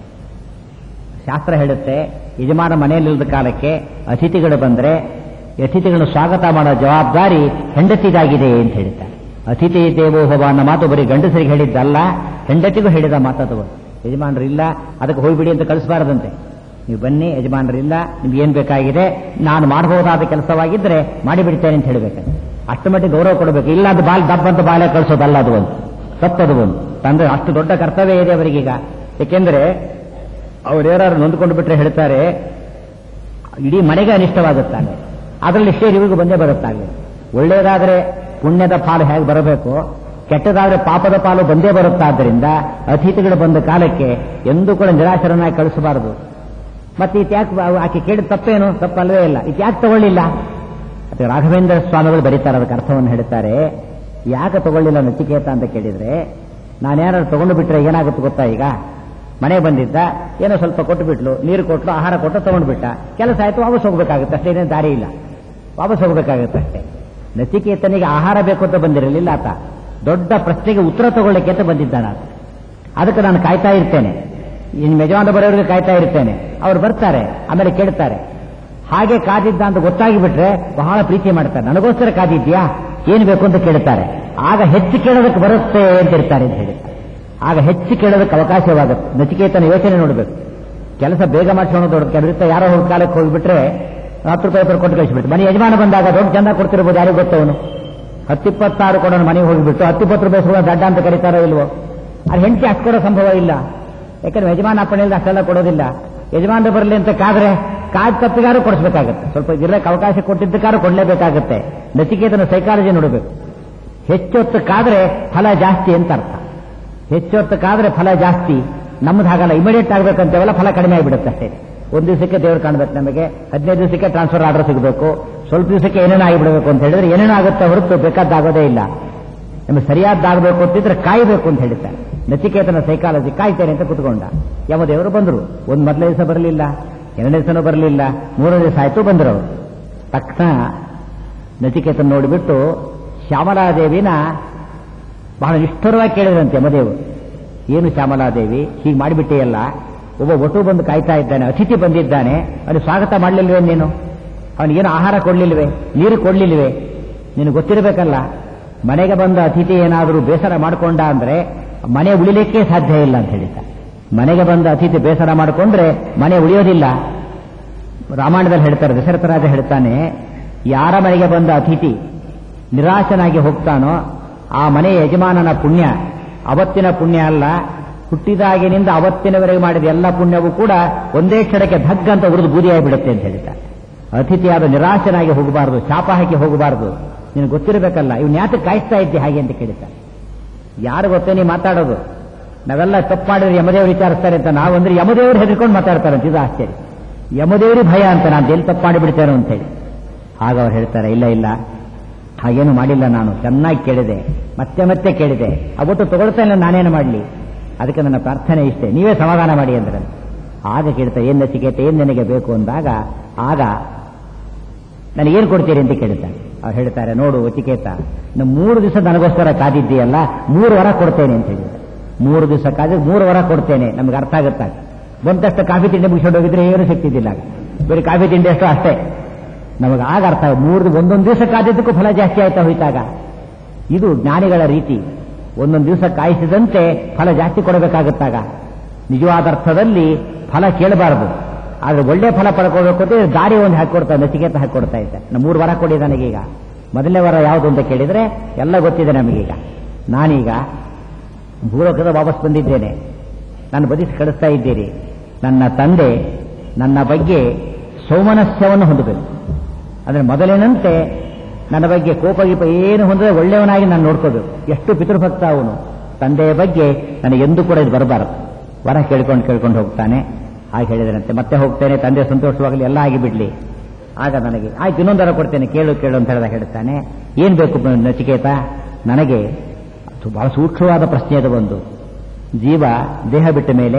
ಶಾಸ್ತ್ರ ಹೇಳುತ್ತೆ ಯಜಮಾನ ಮನೆಯಲ್ಲಿಲ್ಲದ ಕಾಲಕ್ಕೆ ಅತಿಥಿಗಳು ಬಂದ್ರೆ ಅತಿಥಿಗಳನ್ನು ಸ್ವಾಗತ ಮಾಡೋ ಜವಾಬ್ದಾರಿ ಹೆಂಡತಿಗಾಗಿದೆ ಅಂತ ಹೇಳ್ತಾರೆ ಅತಿಥಿ ದೇವೋ ಭವ ಅನ್ನೋ ಮಾತು ಬರೀ ಗಂಡಸರಿಗೆ ಹೇಳಿದ್ದಲ್ಲ ಹೆಂಡತಿಗೂ ಹೇಳಿದ ಮಾತದು ಯಜಮಾನರಿಲ್ಲ ಅದಕ್ಕೆ ಹೋಗ್ಬಿಡಿ ಅಂತ ಕಳಿಸಬಾರದಂತೆ ನೀವು ಬನ್ನಿ ಯಜಮಾನರಿಲ್ಲ ನಿಮ್ಗೆ ಏನ್ ಬೇಕಾಗಿದೆ ನಾನು ಮಾಡಬಹುದಾದ ಕೆಲಸವಾಗಿದ್ರೆ ಮಾಡಿಬಿಡ್ತೇನೆ ಅಂತ ಹೇಳ್ಬೇಕಂತೆ ಅಷ್ಟು ಮಟ್ಟಿಗೆ ಗೌರವ ಕೊಡಬೇಕು ಇಲ್ಲ ಅದು ಬಾಲ್ ದಬ್ಬಂತ ಬಾಳೆ ಕಳಿಸೋದಲ್ಲ ಅದು ಒಂದು ತಪ್ಪದು ಒಂದು ತಂದ್ರೆ ಅಷ್ಟು ದೊಡ್ಡ ಕರ್ತವ್ಯ ಇದೆ ಅವರಿಗೀಗ ಏಕೆಂದ್ರೆ ಅವ್ರು ಯಾರು ನೊಂದ್ಕೊಂಡು ಬಿಟ್ರೆ ಹೇಳ್ತಾರೆ ಇಡೀ ಮನೆಗೆ ಅನಿಷ್ಟವಾಗುತ್ತಾನೆ ಅದರಲ್ಲಿ ಶೇರ್ ಇವ್ರಿಗೂ ಬಂದೇ ಬರುತ್ತಾಗಲಿ ಒಳ್ಳೆಯದಾದ್ರೆ ಪುಣ್ಯದ ಪಾಲು ಹೇಗೆ ಬರಬೇಕು ಕೆಟ್ಟದಾದ್ರೆ ಪಾಪದ ಪಾಲು ಬಂದೇ ಬರುತ್ತಾದ್ದರಿಂದ ಅತಿಥಿಗಳು ಬಂದ ಕಾಲಕ್ಕೆ ಎಂದೂ ಕೂಡ ನಿರಾಶರನ್ನಾಗಿ ಕಳಿಸಬಾರದು ಮತ್ತೆ ಇತ್ಯಾಕೆ ಆಕೆ ಕೇಳಿದ ತಪ್ಪೇನು ತಪ್ಪಲ್ವೇ ಇಲ್ಲ ಇತ್ಯಾಕೆ ತಗೊಳ್ಳಿಲ್ಲ ಮತ್ತೆ ರಾಘವೇಂದ್ರ ಸ್ವಾಮಿಗಳು ಬರೀತಾರೆ ಅದಕ್ಕೆ ಅರ್ಥವನ್ನು ಹೇಳ್ತಾರೆ ಯಾಕೆ ತಗೊಳ್ಳಿಲ್ಲ ನಚಿಕೇತ ಅಂತ ಕೇಳಿದ್ರೆ ನಾನೇನಾದ್ರು ತಗೊಂಡು ಬಿಟ್ರೆ ಏನಾಗುತ್ತೆ ಗೊತ್ತಾ ಈಗ ಮನೆ ಬಂದಿದ್ದ ಏನೋ ಸ್ವಲ್ಪ ಕೊಟ್ಟು ಬಿಟ್ಲು ನೀರು ಕೊಟ್ಲು ಆಹಾರ ಕೊಟ್ಟು ತಗೊಂಡು ಬಿಟ್ಟ ಕೆಲಸ ಆಯ್ತು ವಾಪಸ್ ಹೋಗ್ಬೇಕಾಗುತ್ತೆ ಅಷ್ಟೇ ಏನೇನು ದಾರಿ ಇಲ್ಲ ವಾಪಸ್ ಹೋಗ್ಬೇಕಾಗುತ್ತೆ ಅಷ್ಟೇ ನಚಿಕೇತನಿಗೆ ಆಹಾರ ಬೇಕು ಅಂತ ಬಂದಿರಲಿಲ್ಲ ಆತ ದೊಡ್ಡ ಪ್ರಶ್ನೆಗೆ ಉತ್ತರ ತಗೊಳ್ಳಿಕ್ಕೆ ಅಂತ ಬಂದಿದ್ದಾನ ಆತ ಅದಕ್ಕೆ ನಾನು ಕಾಯ್ತಾ ಇರ್ತೇನೆ ಇನ್ನು ಯಜಮಾನ ಬರೋರಿಗೆ ಕಾಯ್ತಾ ಇರ್ತೇನೆ ಅವ್ರು ಬರ್ತಾರೆ ಆಮೇಲೆ ಕೇಳ್ತಾರೆ ಹಾಗೆ ಕಾದಿದ್ದ ಅಂತ ಗೊತ್ತಾಗಿ ಬಿಟ್ರೆ ಬಹಳ ಪ್ರೀತಿ ಮಾಡ್ತಾರೆ ನನಗೋಸ್ಕರ ಕಾದಿದ್ಯಾ ಏನು ಬೇಕು ಅಂತ ಕೇಳ್ತಾರೆ ಆಗ ಹೆಚ್ಚು ಕೇಳೋದಕ್ಕೆ ಬರುತ್ತೆ ಅಂತ ಇರ್ತಾರೆ ಅಂತ ಹೇಳಿ ಆಗ ಹೆಚ್ಚು ಕೇಳೋದಕ್ಕೆ ಅವಕಾಶವಾಗುತ್ತೆ ನಚಿಕೇತನ ಯೋಚನೆ ನೋಡಬೇಕು ಕೆಲಸ ಬೇಗ ಮಾಡ್ಸ್ಕೊಂಡು ದೊಡ್ಡ ಕೆಲಸ ಯಾರೋ ಹೋಗಿ ಕಾಲಕ್ಕೆ ಹೋಗಿಬಿಟ್ರೆ ಹತ್ತು ರೂಪಾಯಿ ಪೇಪರ್ ಕೊಟ್ಟು ಕಳಿಸ್ಬಿಟ್ಟು ಮನೆ ಯಜಮಾನ ಬಂದಾಗ ದೊಡ್ಡ ಚಂದ ಕೊಡ್ತಿರ್ಬೋದು ಯಾರಿಗೂ ಗೊತ್ತವನು ಹತ್ತಿಪ್ಪತ್ತಾರು ಕೊಡೋನು ಮನೆಗೆ ಹೋಗಿಬಿಟ್ಟು ಹತ್ತಿಪ್ಪತ್ತು ರೂಪಾಯಿ ಸುಳ್ಳು ದಡ್ಡ ಅಂತ ಕರೀತಾರೋ ಇಲ್ವೋ ಅದು ಹೆಂಡತಿ ಅಷ್ಟು ಕೊಡೋ ಸಂಭವ ಇಲ್ಲ ಯಾಕಂದ್ರೆ ಯಜಮಾನ ಅಪ್ಪಣೆಯಿಂದ ಅಷ್ಟೆಲ್ಲ ಕೊಡೋದಿಲ್ಲ ಯಜಮಾನ ಬರಲಿ ಅಂತ ಕಾದ್ರೆ ಕಾದ್ ತಪ್ಪಿಗಾರು ಕೊಡಿಸ್ಬೇಕಾಗತ್ತೆ ಸ್ವಲ್ಪ ಇರಕ್ಕೆ ಅವಕಾಶ ಕೊಟ್ಟಿದ್ದಕ್ಕಾರು ಕೊಡಲೇಬೇಕಾಗತ್ತೆ ನಚಿಕೇತನ ಸೈಕಾಲಜಿ ನೋಡಬೇಕು ಹೆಚ್ಚೊತ್ತು ಕಾದ್ರೆ ಫಲ ಜಾಸ್ತಿ ಅಂತ ಅರ್ಥ ಹೆಚ್ಚೊತ್ತು ಕಾದ್ರೆ ಫಲ ಜಾಸ್ತಿ ನಮ್ದು ಹಾಗಲ್ಲ ಇಮಿಡಿಯೇಟ್ ಆಗ್ಬೇಕಂತೇವಲ್ಲ ಫಲ ಕಡಿಮೆ ಆಗಿಬಿಡುತ್ತೆ ಅಷ್ಟೇ ಒಂದು ದಿವಸಕ್ಕೆ ದೇವ್ರು ಕಾಣ್ಬೇಕು ನಮಗೆ ಹದಿನೈದು ದಿವಸಕ್ಕೆ ಟ್ರಾನ್ಸ್ಫರ್ ಆರ್ಡರ್ ಸಿಗಬೇಕು ಸ್ವಲ್ಪ ದಿವಸಕ್ಕೆ ಏನೇನೋ ಆಗಿಬಿಡಬೇಕು ಅಂತ ಹೇಳಿದ್ರೆ ಏನೇನೋ ಆಗುತ್ತೆ ಹೊರತು ಬೇಕಾದ್ದಾಗೋದೇ ಇಲ್ಲ ನಮಗೆ ಸರಿಯಾದ್ದಾಗಬೇಕು ಅಂತಿದ್ರೆ ಕಾಯಬೇಕು ಅಂತ ಹೇಳ್ತಾರೆ ನಚಿಕೇತನ ಸೈಕಾಲಜಿ ಕಾಯ್ತೇನೆ ಅಂತ ಕುತ್ಕೊಂಡ ಯಮದೇವರು ಬಂದರು ಒಂದು ಮೊದಲನೇ ದಿವಸ ಬರಲಿಲ್ಲ ಎರಡನೇ ದಿವಸನೂ ಬರಲಿಲ್ಲ ಮೂರನೇ ದಿವಸ ಆಯ್ತು ಬಂದರು ಅವರು ತಕ್ಷಣ ನಚಿಕೇತನ ನೋಡಿಬಿಟ್ಟು ಶ್ಯಾಮಲಾದೇವಿನ ಬಹಳ ನಿಷ್ಠುರವಾಗಿ ಕೇಳಿದ್ರಂತೆ ಯಮದೇವರು ಏನು ಶ್ಯಾಮಲಾದೇವಿ ಹೀಗೆ ಮಾಡಿಬಿಟ್ಟೆಯಲ್ಲ ಒಬ್ಬ ಒಟು ಬಂದು ಕಾಯ್ತಾ ಇದ್ದಾನೆ ಅತಿಥಿ ಬಂದಿದ್ದಾನೆ ಅವನಿಗೆ ಸ್ವಾಗತ ಮಾಡಲಿಲ್ವೇ ನೀನು ಅವನಿಗೇನು ಆಹಾರ ಕೊಡ್ಲಿಲ್ವೇ ನೀರು ಕೊಡ್ಲಿಲ್ವೇ ನಿನಗೆ ಗೊತ್ತಿರಬೇಕಲ್ಲ ಮನೆಗೆ ಬಂದ ಅತಿಥಿ ಏನಾದರೂ ಬೇಸರ ಮಾಡಿಕೊಂಡ ಅಂದ್ರೆ ಮನೆ ಉಳಿಲಿಕ್ಕೆ ಸಾಧ್ಯ ಇಲ್ಲ ಅಂತ ಹೇಳಿದ್ದ ಮನೆಗೆ ಬಂದ ಅತಿಥಿ ಬೇಸರ ಮಾಡಿಕೊಂಡ್ರೆ ಮನೆ ಉಳಿಯೋದಿಲ್ಲ ರಾಮಾಯಣದಲ್ಲಿ ಹೇಳ್ತಾರೆ ದಶರಥರಾಜ ಹೇಳ್ತಾನೆ ಯಾರ ಮನೆಗೆ ಬಂದ ಅತಿಥಿ ನಿರಾಶನಾಗಿ ಹೋಗ್ತಾನೋ ಆ ಮನೆಯ ಯಜಮಾನನ ಪುಣ್ಯ ಅವತ್ತಿನ ಪುಣ್ಯ ಅಲ್ಲ ಹುಟ್ಟಿದಾಗಿನಿಂದ ಅವತ್ತಿನವರೆಗೆ ಮಾಡಿದ ಎಲ್ಲ ಪುಣ್ಯವೂ ಕೂಡ ಒಂದೇ ಕ್ಷಣಕ್ಕೆ ಧಗ್ ಅಂತ ಉರಿದು ಬೂದಿಯಾಗಿಬಿಡುತ್ತೆ ಅಂತ ಹೇಳ್ತಾರೆ ಅತಿಥಿಯಾದ ನಿರಾಶನಾಗಿ ಹೋಗಬಾರದು ಶಾಪ ಹಾಕಿ ಹೋಗಬಾರದು ನಿನಗೆ ಗೊತ್ತಿರಬೇಕಲ್ಲ ಇವ್ನು ಯಾಕೆ ಕಾಯಿಸ್ತಾ ಇದ್ದೆ ಹಾಗೆ ಅಂತ ಕೇಳ್ತಾರೆ ಯಾರು ಗೊತ್ತೇ ನೀ ಮಾತಾಡೋದು ನಾವೆಲ್ಲ ತಪ್ಪು ಮಾಡಿದ್ರೆ ಯಮದೇವರು ವಿಚಾರಿಸ್ತಾರೆ ಅಂತ ನಾವಂದ್ರೆ ಯಮದೇವರು ಹೆದರ್ಕೊಂಡು ಮಾತಾಡ್ತಾರೆ ಅಂತ ಇದು ಆಶ್ಚರ್ಯ ಯಮದೇವರಿ ಭಯ ಅಂತ ನಾನು ಎಲ್ಲಿ ತಪ್ಪು ಮಾಡಿಬಿಡ್ತೇನೋ ಅಂತ ಹೇಳಿ ಆಗ ಅವ್ರು ಹೇಳ್ತಾರೆ ಇಲ್ಲ ಇಲ್ಲ ಹಾಗೇನು ಮಾಡಿಲ್ಲ ನಾನು ಚೆನ್ನಾಗಿ ಕೇಳಿದೆ ಮತ್ತೆ ಮತ್ತೆ ಕೇಳಿದೆ ಅವತ್ತು ತಗೊಳ್ತಾ ಇಲ್ಲ ನಾನೇನು ಮಾಡಲಿ ಅದಕ್ಕೆ ನನ್ನ ಪ್ರಾರ್ಥನೆ ಇಷ್ಟೇ ನೀವೇ ಸಮಾಧಾನ ಮಾಡಿ ಅಂದ್ರೆ ಆಗ ಕೇಳ್ತಾ ಏನ್ ನಚಿಕೇತ ಏನ್ ನನಗೆ ಬೇಕು ಅಂದಾಗ ಆಗ ನನಗೇನು ಕೊಡ್ತೀರಿ ಅಂತ ಕೇಳ್ತಾರೆ ಅವ್ರು ಹೇಳ್ತಾರೆ ನೋಡು ನಚಿಕೇತ ಇನ್ನು ಮೂರು ದಿವಸ ನನಗೋಸ್ಕರ ಕಾದಿದ್ದೀಯಲ್ಲ ಮೂರು ವರ ಕೊಡ್ತೇನೆ ಅಂತ ಹೇಳಿದ್ದಾರೆ ಮೂರು ದಿವಸ ಕಾದಿ ಮೂರು ವರ ಕೊಡ್ತೇನೆ ನಮ್ಗೆ ಅರ್ಥ ಆಗುತ್ತಾ ಬಂದಷ್ಟು ಕಾಫಿ ತಿಂಡಿ ಮುಗಿಸ್ಕೊಂಡು ಹೋಗಿದ್ರೆ ಏನು ಸಿಗ್ತಿದ್ದಿಲ್ಲ ಬರೀ ಕಾಫಿ ತಿಂಡಿ ಅಷ್ಟು ಅಷ್ಟೇ ನಮಗೆ ಆಗ ಅರ್ಥ ಮೂರು ಒಂದೊಂದು ದಿವಸ ಕಾದಿದ್ದಕ್ಕೂ ಫಲ ಜಾಸ್ತಿ ಆಯ್ತಾ ಹೋಯ್ತಾಗ ಇದು ಜ್ಞಾನಿಗಳ ರೀತಿ ಒಂದೊಂದು ದಿವಸ ಕಾಯಿಸಿದಂತೆ ಫಲ ಜಾಸ್ತಿ ಕೊಡಬೇಕಾಗುತ್ತಾಗ ನಿಜವಾದ ಅರ್ಥದಲ್ಲಿ ಫಲ ಕೇಳಬಾರದು ಆದ್ರೆ ಒಳ್ಳೆ ಫಲ ಪಡ್ಕೋಬೇಕು ಅಂತ ದಾರಿ ಒಂದು ಹಾಕೊಡ್ತಾ ನಚಿಕೇತ ಹಾಕೊಡ್ತಾ ಇದ್ದೆ ನಮ್ಮ ಮೂರು ವರ ಕೊಡಿ ನನಗೀಗ ಮೊದಲನೇ ವರ ಯಾವುದು ಅಂತ ಕೇಳಿದ್ರೆ ಎಲ್ಲ ಗೊತ್ತಿದೆ ನಮಗೀಗ ನಾನೀಗ ಭೂಲೋಕದ ವಾಪಸ್ ಬಂದಿದ್ದೇನೆ ನಾನು ಬದಿಸಿ ಕಳಿಸ್ತಾ ಇದ್ದೀರಿ ನನ್ನ ತಂದೆ ನನ್ನ ಬಗ್ಗೆ ಸೌಮನಸ್ಯವನ್ನು ಹೊಂದಬೇಕು ಅಂದ್ರೆ ಮೊದಲಿನಂತೆ ನನ್ನ ಬಗ್ಗೆ ಕೋಪ ಗೀಪ ಏನು ಹೊಂದಿದ್ರೆ ಒಳ್ಳೆಯವನಾಗಿ ನಾನು ನೋಡ್ಕೋಬೇಕು ಎಷ್ಟು ಪಿತೃಭಕ್ತ ಅವನು ತಂದೆಯ ಬಗ್ಗೆ ನನಗೆ ಎಂದೂ ಕೂಡ ಇದು ಬರಬಾರದು ವರ ಕೇಳ್ಕೊಂಡು ಕೇಳ್ಕೊಂಡು ಹೋಗ್ತಾನೆ ಹಾಗೆ ಹೇಳಿದರಂತೆ ಮತ್ತೆ ಹೋಗ್ತೇನೆ ತಂದೆ ಸಂತೋಷವಾಗಲಿ ಎಲ್ಲ ಆಗಿ ಬಿಡ್ಲಿ ಆಗ ನನಗೆ ಆಯ್ತು ಇನ್ನೊಂದರ ಕೊಡ್ತೇನೆ ಕೇಳು ಕೇಳು ಅಂತ ಹೇಳಿದಾಗ ಹೇಳ್ತಾನೆ ಏನ್ ಬೇಕು ನಚಿಕೇತ ನನಗೆ ಅದು ಬಹಳ ಸೂಕ್ಷ್ಮವಾದ ಪ್ರಶ್ನೆ ಅದು ಒಂದು ಜೀವ ದೇಹ ಬಿಟ್ಟ ಮೇಲೆ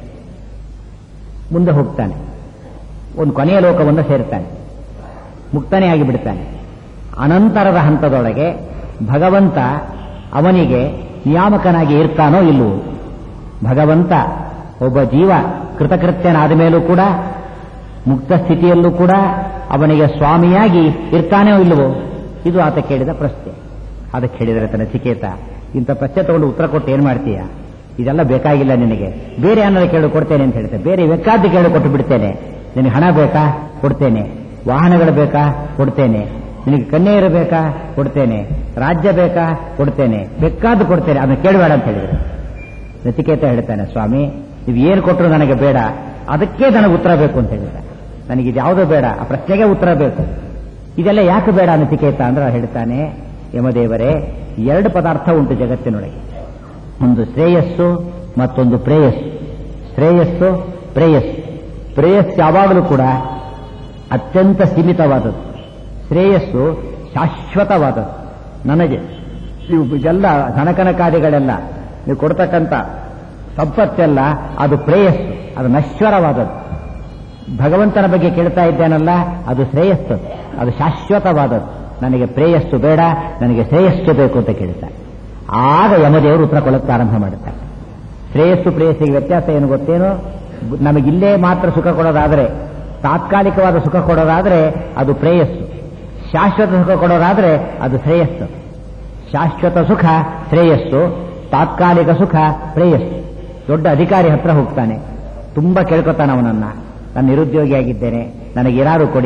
ಮುಂದೆ ಹೋಗ್ತಾನೆ ಒಂದು ಕೊನೆಯ ಲೋಕವನ್ನು ಸೇರ್ತಾನೆ ಮುಕ್ತನೇ ಆಗಿ ಬಿಡ್ತಾನೆ ಅನಂತರದ ಹಂತದೊಳಗೆ ಭಗವಂತ ಅವನಿಗೆ ನಿಯಾಮಕನಾಗಿ ಇರ್ತಾನೋ ಇಲ್ಲವೋ ಭಗವಂತ ಒಬ್ಬ ಜೀವ ಕೃತಕೃತ್ಯನಾದ ಮೇಲೂ ಕೂಡ ಮುಕ್ತ ಸ್ಥಿತಿಯಲ್ಲೂ ಕೂಡ ಅವನಿಗೆ ಸ್ವಾಮಿಯಾಗಿ ಇರ್ತಾನೋ ಇಲ್ಲವೋ ಇದು ಆತ ಕೇಳಿದ ಪ್ರಶ್ನೆ ಅದಕ್ಕೆ ಹೇಳಿದರೆ ತನ್ನ ಚಿಕೇತ ಇಂಥ ಪ್ರಶ್ನೆ ತಗೊಂಡು ಉತ್ತರ ಕೊಟ್ಟು ಏನ್ ಮಾಡ್ತೀಯ ಇದೆಲ್ಲ ಬೇಕಾಗಿಲ್ಲ ನಿನಗೆ ಬೇರೆ ಏನಾದ್ರು ಕೇಳು ಕೊಡ್ತೇನೆ ಅಂತ ಹೇಳ್ತೇನೆ ಬೇರೆ ಬೇಕಾದ್ದು ಕೇಳು ಕೊಟ್ಟು ಬಿಡ್ತೇನೆ ನಿನಗೆ ಹಣ ಬೇಕಾ ಕೊಡ್ತೇನೆ ವಾಹನಗಳು ಬೇಕಾ ಕೊಡ್ತೇನೆ ನಿನಗೆ ಕನ್ಯೆ ಇರಬೇಕಾ ಕೊಡ್ತೇನೆ ರಾಜ್ಯ ಬೇಕಾ ಕೊಡ್ತೇನೆ ಬೇಕಾದ್ದು ಕೊಡ್ತೇನೆ ಅದನ್ನ ಕೇಳಬೇಡ ಅಂತ ಹೇಳಿದ್ರೆ ನಚಿಕೇತ ಹೇಳ್ತಾನೆ ಸ್ವಾಮಿ ನೀವು ಏನು ಕೊಟ್ಟರು ನನಗೆ ಬೇಡ ಅದಕ್ಕೆ ನನಗೆ ಉತ್ತರ ಬೇಕು ಅಂತ ಹೇಳಿದ್ರೆ ನನಗೆ ಇದು ಯಾವುದೂ ಬೇಡ ಆ ಪ್ರಶ್ನೆಗೆ ಉತ್ತರ ಬೇಕು ಇದೆಲ್ಲ ಯಾಕೆ ಬೇಡ ನಚಿಕೇತ ಅಂದ್ರೆ ಹೇಳ್ತಾನೆ ಯಮದೇವರೇ ಎರಡು ಪದಾರ್ಥ ಉಂಟು ಜಗತ್ತಿನೊಳಗೆ ಒಂದು ಶ್ರೇಯಸ್ಸು ಮತ್ತೊಂದು ಪ್ರೇಯಸ್ಸು ಶ್ರೇಯಸ್ಸು ಪ್ರೇಯಸ್ಸು ಪ್ರೇಯಸ್ಸು ಯಾವಾಗಲೂ ಕೂಡ ಅತ್ಯಂತ ಸೀಮಿತವಾದದ್ದು ಶ್ರೇಯಸ್ಸು ಶಾಶ್ವತವಾದದ್ದು ನನಗೆ ಇವು ಇದೆಲ್ಲ ಧನಕನಕಾದಿಗಳೆಲ್ಲ ನೀವು ಕೊಡ್ತಕ್ಕಂಥ ಸಂಪತ್ತೆಲ್ಲ ಅದು ಪ್ರೇಯಸ್ಸು ಅದು ನಶ್ವರವಾದದ್ದು ಭಗವಂತನ ಬಗ್ಗೆ ಕೇಳ್ತಾ ಇದ್ದೇನಲ್ಲ ಅದು ಶ್ರೇಯಸ್ಸು ಅದು ಶಾಶ್ವತವಾದದ್ದು ನನಗೆ ಪ್ರೇಯಸ್ಸು ಬೇಡ ನನಗೆ ಶ್ರೇಯಸ್ಸು ಬೇಕು ಅಂತ ಕೇಳ್ತಾರೆ ಆಗ ಯಮದೇವರು ಉತ್ತರ ಕೊಡಕ್ಕೆ ಪ್ರಾರಂಭ ಮಾಡುತ್ತಾರೆ ಶ್ರೇಯಸ್ಸು ಪ್ರೇಯಸ್ಸಿಗೆ ವ್ಯತ್ಯಾಸ ಏನು ಗೊತ್ತೇನು ನಮಗಿಲ್ಲೇ ಮಾತ್ರ ಸುಖ ಕೊಡೋದಾದರೆ ತಾತ್ಕಾಲಿಕವಾದ ಸುಖ ಕೊಡೋದಾದ್ರೆ ಅದು ಪ್ರೇಯಸ್ಸು ಶಾಶ್ವತ ಸುಖ ಕೊಡೋದಾದ್ರೆ ಅದು ಶ್ರೇಯಸ್ಸು ಶಾಶ್ವತ ಸುಖ ಶ್ರೇಯಸ್ಸು ತಾತ್ಕಾಲಿಕ ಸುಖ ಪ್ರೇಯಸ್ಸು ದೊಡ್ಡ ಅಧಿಕಾರಿ ಹತ್ರ ಹೋಗ್ತಾನೆ ತುಂಬಾ ಕೇಳ್ಕೊತಾನೆ ಅವನನ್ನ ನಾನು ನಿರುದ್ಯೋಗಿಯಾಗಿದ್ದೇನೆ ನನಗೆ ಏನಾದ್ರು ಕೊಡಿ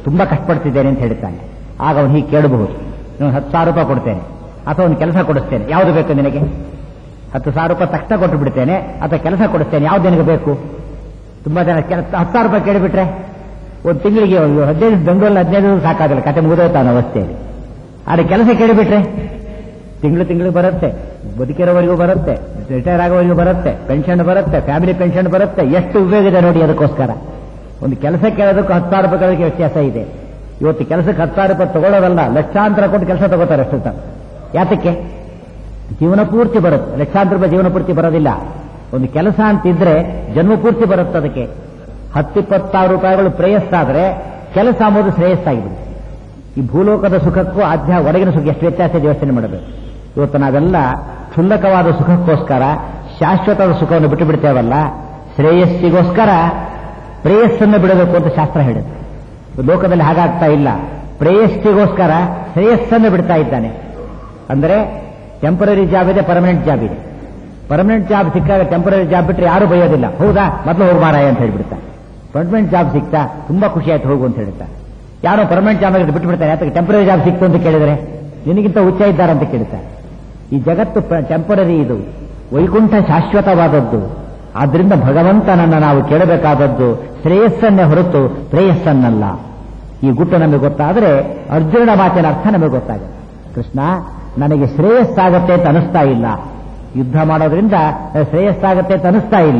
ತುಂಬಾ ಕಷ್ಟಪಡ್ತಿದ್ದೇನೆ ಅಂತ ಹೇಳ್ತಾನೆ ಆಗ ಅವನು ಹೀಗೆ ಕೇಳಬಹುದು ನೀವು ಹತ್ತು ಸಾವಿರ ರೂಪಾಯಿ ಕೊಡ್ತೇನೆ ಅಥವಾ ಒಂದು ಕೆಲಸ ಕೊಡಿಸ್ತೇನೆ ಯಾವುದು ಬೇಕು ನಿನಗೆ ಹತ್ತು ಸಾವಿರ ರೂಪಾಯಿ ತಕ್ಷಣ ಕೊಟ್ಟು ಬಿಡ್ತೇನೆ ಅಥವಾ ಕೆಲಸ ಕೊಡಿಸ್ತೇನೆ ಯಾವ್ದು ನಿನಗೆ ಬೇಕು ತುಂಬಾ ಜನ ಕೆಲ ಹತ್ತು ಸಾವಿರ ರೂಪಾಯಿ ಕೇಳಿಬಿಟ್ರೆ ಒಂದು ತಿಂಗಳಿಗೆ ಒಂದು ಹದಿನೈದು ಬೆಂಗಳೂರಲ್ಲಿ ಹದಿನೈದು ದಿವಸ ಸಾಕಾಗಲ್ಲ ಕತೆ ಮುಗಿದೋಯ್ತಾನ ಅವಸ್ಥೆಯಲ್ಲಿ ಆದ್ರೆ ಕೆಲಸ ಕೇಳಿಬಿಟ್ರೆ ತಿಂಗಳು ತಿಂಗಳು ಬರುತ್ತೆ ಬದುಕಿರೋವರೆಗೂ ಬರುತ್ತೆ ರಿಟೈರ್ ಆಗೋವರೆಗೂ ಬರುತ್ತೆ ಪೆನ್ಷನ್ ಬರುತ್ತೆ ಫ್ಯಾಮಿಲಿ ಪೆನ್ಷನ್ ಬರುತ್ತೆ ಎಷ್ಟು ಉಪಯೋಗ ಇದೆ ನೋಡಿ ಅದಕ್ಕೋಸ್ಕರ ಒಂದು ಕೆಲಸ ಕೇಳೋದಕ್ಕೂ ಹತ್ತು ಸಾವಿರ ರೂಪಾಯಿಗಳಿಗೆ ವ್ಯತ್ಯಾಸ ಇದೆ ಇವತ್ತು ಕೆಲಸಕ್ಕೆ ಹತ್ತು ಸಾವಿರ ರೂಪಾಯಿ ತಗೊಳ್ಳೋದಲ್ಲ ಲಕ್ಷಾಂತರ ಕೊಟ್ಟು ಕೆಲಸ ತಗೋತಾರೆ ಅಷ್ಟು ತ- ಯಾತಕ್ಕೆ ಜೀವನ ಪೂರ್ತಿ ಬರುತ್ತೆ ಲಕ್ಷಾಂತರ ರೂಪಾಯಿ ಜೀವನ ಪೂರ್ತಿ ಬರೋದಿಲ್ಲ ಒಂದು ಕೆಲಸ ಅಂತಿದ್ರೆ ಜನ್ಮ ಪೂರ್ತಿ ಬರುತ್ತೆ ಅದಕ್ಕೆ ಹತ್ತಿಪ್ಪತ್ತು ಸಾವಿರ ರೂಪಾಯಿಗಳು ಪ್ರೇಯಸ್ಸಾದ್ರೆ ಕೆಲಸ ಅಂಬುದು ಶ್ರೇಯಸ್ಸಾಗಿಬಿಡುತ್ತೆ ಈ ಭೂಲೋಕದ ಸುಖಕ್ಕೂ ಆಧ್ಯ ಒಳಗಿನ ಸುಖ ಎಷ್ಟು ವ್ಯತ್ಯಾಸ ಇದೆ ಯೋಚನೆ ಮಾಡಬೇಕು ಇವತ್ತು ನಾವೆಲ್ಲ ಕ್ಷುಲ್ಲಕವಾದ ಸುಖಕ್ಕೋಸ್ಕರ ಶಾಶ್ವತವಾದ ಸುಖವನ್ನು ಬಿಟ್ಟು ಬಿಡ್ತೇವಲ್ಲ ಶ್ರೇಯಸ್ಸಿಗೋಸ್ಕರ ಪ್ರೇಯಸ್ಸನ್ನು ಬಿಡಬೇಕು ಅಂತ ಶಾಸ್ತ್ರ ಹೇಳುತ್ತೆ ಲೋಕದಲ್ಲಿ ಹಾಗಾಗ್ತಾ ಇಲ್ಲ ಪ್ರೇಯಸ್ಸಿಗೋಸ್ಕರ ಶ್ರೇಯಸ್ಸನ್ನು ಬಿಡ್ತಾ ಇದ್ದಾನೆ ಅಂದರೆ ಟೆಂಪರರಿ ಜಾಬ್ ಇದೆ ಪರ್ಮನೆಂಟ್ ಜಾಬ್ ಇದೆ ಪರ್ಮನೆಂಟ್ ಜಾಬ್ ಸಿಕ್ಕಾಗ ಟೆಂಪರರಿ ಜಾಬ್ ಬಿಟ್ಟರೆ ಯಾರು ಬೈಯೋದಿಲ್ಲ ಹೌದಾ ಮೊದಲು ಹೋಗಿ ಮಾರಾಯ ಅಂತ ಹೇಳ್ಬಿಡ್ತಾರೆ ಪರ್ಮನೆಂಟ್ ಜಾಬ್ ಸಿಕ್ತಾ ತುಂಬಾ ಖುಷಿ ಆಯ್ತು ಹೋಗು ಅಂತ ಹೇಳ್ತಾರೆ ಯಾರೋ ಪರ್ಮನೆಂಟ್ ಜಾಬ್ ಬಿಟ್ಟು ಬಿಡ್ತಾರೆ ಯಾತಕ್ಕೆ ಟೆಂಪರರಿ ಜಾಬ್ ಸಿಕ್ತು ಅಂತ ಕೇಳಿದ್ರೆ ನಿನಗಿಂತ ಹುಚ್ಚ ಇದ್ದಾರೆ ಅಂತ ಕೇಳ್ತಾರೆ ಈ ಜಗತ್ತು ಟೆಂಪರರಿ ಇದು ವೈಕುಂಠ ಶಾಶ್ವತವಾದದ್ದು ಆದ್ರಿಂದ ಭಗವಂತನನ್ನ ನಾವು ಕೇಳಬೇಕಾದದ್ದು ಶ್ರೇಯಸ್ಸನ್ನೇ ಹೊರತು ಪ್ರೇಯಸ್ಸನ್ನಲ್ಲ ಈ ಗುಟ್ಟು ನಮಗೆ ಗೊತ್ತಾದರೆ ಅರ್ಜುನನ ಮಾತಿನ ಅರ್ಥ ನಮಗೆ ಗೊತ್ತಾಗುತ್ತೆ ಕೃಷ್ಣ ನನಗೆ ಶ್ರೇಯಸ್ಸಾಗತ್ತೆ ಅಂತ ಅನಿಸ್ತಾ ಇಲ್ಲ ಯುದ್ಧ ಮಾಡೋದ್ರಿಂದ ಶ್ರೇಯಸ್ಸಾಗತ್ತೆ ಅಂತ ಅನಿಸ್ತಾ ಇಲ್ಲ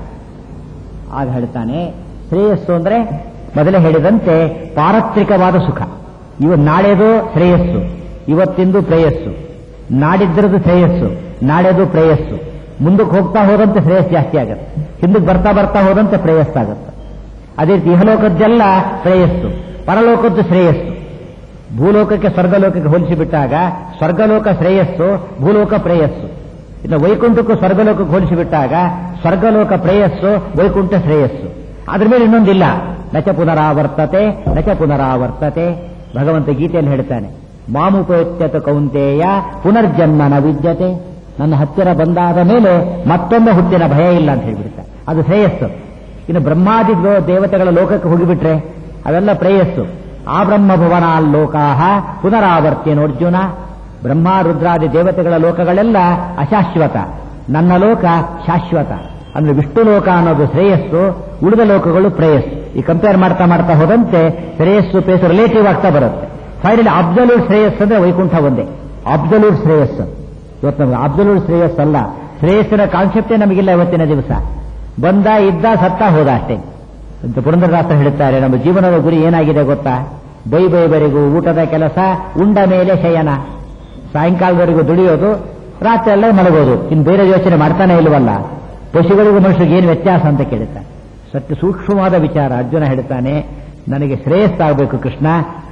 ಆಗ ಹೇಳ್ತಾನೆ ಶ್ರೇಯಸ್ಸು ಅಂದ್ರೆ ಮೊದಲೇ ಹೇಳಿದಂತೆ ಪಾರತ್ರಿಕವಾದ ಸುಖ ಇವ ನಾಳೆದು ಶ್ರೇಯಸ್ಸು ಇವತ್ತಿಂದು ಪ್ರೇಯಸ್ಸು ನಾಡಿದ್ರದ್ದು ಶ್ರೇಯಸ್ಸು ನಾಳೆದು ಪ್ರೇಯಸ್ಸು ಮುಂದಕ್ಕೆ ಹೋಗ್ತಾ ಹೋದಂತೆ ಶ್ರೇಯಸ್ ಜಾಸ್ತಿ ಆಗುತ್ತೆ ಹಿಂದಕ್ಕೆ ಬರ್ತಾ ಬರ್ತಾ ಹೋದಂತೆ ಪ್ರೇಯಸ್ಸಾಗುತ್ತೆ ಅದೇ ರೀತಿ ಇಹಲೋಕದ್ದೆಲ್ಲ ಶ್ರೇಯಸ್ಸು ಪರಲೋಕದ್ದು ಶ್ರೇಯಸ್ಸು ಭೂಲೋಕಕ್ಕೆ ಸ್ವರ್ಗಲೋಕಕ್ಕೆ ಹೋಲಿಸಿಬಿಟ್ಟಾಗ ಸ್ವರ್ಗಲೋಕ ಶ್ರೇಯಸ್ಸು ಭೂಲೋಕ ಪ್ರೇಯಸ್ಸು ಇನ್ನು ವೈಕುಂಠಕ್ಕೂ ಸ್ವರ್ಗಲೋಕಕ್ಕೆ ಹೋಲಿಸಿಬಿಟ್ಟಾಗ ಸ್ವರ್ಗಲೋಕ ಪ್ರೇಯಸ್ಸು ವೈಕುಂಠ ಶ್ರೇಯಸ್ಸು ಅದ್ರ ಮೇಲೆ ಇನ್ನೊಂದಿಲ್ಲ ನಚ ಪುನರಾವರ್ತತೆ ನಚ ಪುನರಾವರ್ತತೆ ಭಗವಂತ ಗೀತೆಯಲ್ಲಿ ಹೇಳ್ತಾನೆ ಮಾಮುಪೇತ್ಯತ ಕೌಂತೆಯ ಪುನರ್ಜನ್ಮನ ವಿದ್ಯತೆ ನನ್ನ ಹತ್ತಿರ ಬಂದಾದ ಮೇಲೆ ಮತ್ತೊಂದು ಹುಟ್ಟಿನ ಭಯ ಇಲ್ಲ ಅಂತ ಹೇಳ್ಬಿಡ್ತಾರೆ ಅದು ಶ್ರೇಯಸ್ಸು ಇನ್ನು ಬ್ರಹ್ಮಾದಿ ಲೋ- ದೇವತೆಗಳ ಲೋಕಕ್ಕೆ ಹೋಗಿಬಿಟ್ರೆ ಅವೆಲ್ಲ ಪ್ರೇಯಸ್ಸು ಆ ಬ್ರಹ್ಮ ಭುವನಾಲ್ಲೋಕಾಹ ಪುನರಾವರ್ತ್ಯನು ಅರ್ಜುನ ಬ್ರಹ್ಮ ರುದ್ರಾದಿ ದೇವತೆಗಳ ಲೋಕಗಳೆಲ್ಲ ಅಶಾಶ್ವತ ನನ್ನ ಲೋಕ ಶಾಶ್ವತ ಅಂದ್ರೆ ವಿಷ್ಣು ಲೋಕ ಅನ್ನೋದು ಶ್ರೇಯಸ್ಸು ಉಳಿದ ಲೋಕಗಳು ಪ್ರೇಯಸ್ಸು ಈ ಕಂಪೇರ್ ಮಾಡ್ತಾ ಮಾಡ್ತಾ ಹೋದಂತೆ ಶ್ರೇಯಸ್ಸು ಪ್ರೇಯಸ್ಸು ರಿಲೇಟಿವ್ ಆಗ್ತಾ ಬರುತ್ತೆ ಫೈನಲಿ ಅಬ್ಸಲ್ಯೂಟ್ ಶ್ರೇಯಸ್ ಅಂದ್ರೆ ವೈಕುಂಠ ಒಂದೇ ಅಬ್ಸಲ್ಯೂಟ್ ಶ್ರೇಯಸ್ ಇವತ್ತು ನಮಗೆ ಅಬ್ಸಲ್ಯೂಟ್ ಶ್ರೇಯಸ್ ಅಲ್ಲ ಶ್ರೇಯಸ್ಸಿನ ಕಾನ್ಸೆಪ್ಟೇ ನಮಗಿಲ್ಲ ಇವತ್ತಿನ ದಿವಸ ಬಂದ ಇದ್ದ ಸತ್ತ ಹೋದ ಅಷ್ಟೇ ಅಂತ ಪುರಂದರದಾಸ ಹೇಳುತ್ತಾರೆ ನಮ್ಮ ಜೀವನದ ಗುರಿ ಏನಾಗಿದೆ ಗೊತ್ತಾ ಬೈ ಬೈವರೆಗೂ ಊಟದ ಕೆಲಸ ಉಂಡ ಮೇಲೆ ಶಯನ ಸಾಯಂಕಾಲದವರೆಗೂ ದುಡಿಯೋದು ರಾತ್ರಿ ಎಲ್ಲ ಮಲಗೋದು ಇನ್ನು ಬೇರೆ ಯೋಚನೆ ಮಾಡ್ತಾನೆ ಇಲ್ವಲ್ಲ ಪಶುಗಳಿಗೂ ಮನುಷ್ಯರಿಗೆ ಏನು ವ್ಯತ್ಯಾಸ ಅಂತ ಕೇಳುತ್ತಾರೆ ಸತ್ಯ ಸೂಕ್ಷ್ಮವಾದ ವಿಚಾರ ಅರ್ಜುನ ಹೇಳ್ತಾನೆ ನನಗೆ ಶ್ರೇಯಸ್ಸಾಗಬೇಕು ಕೃಷ್ಣ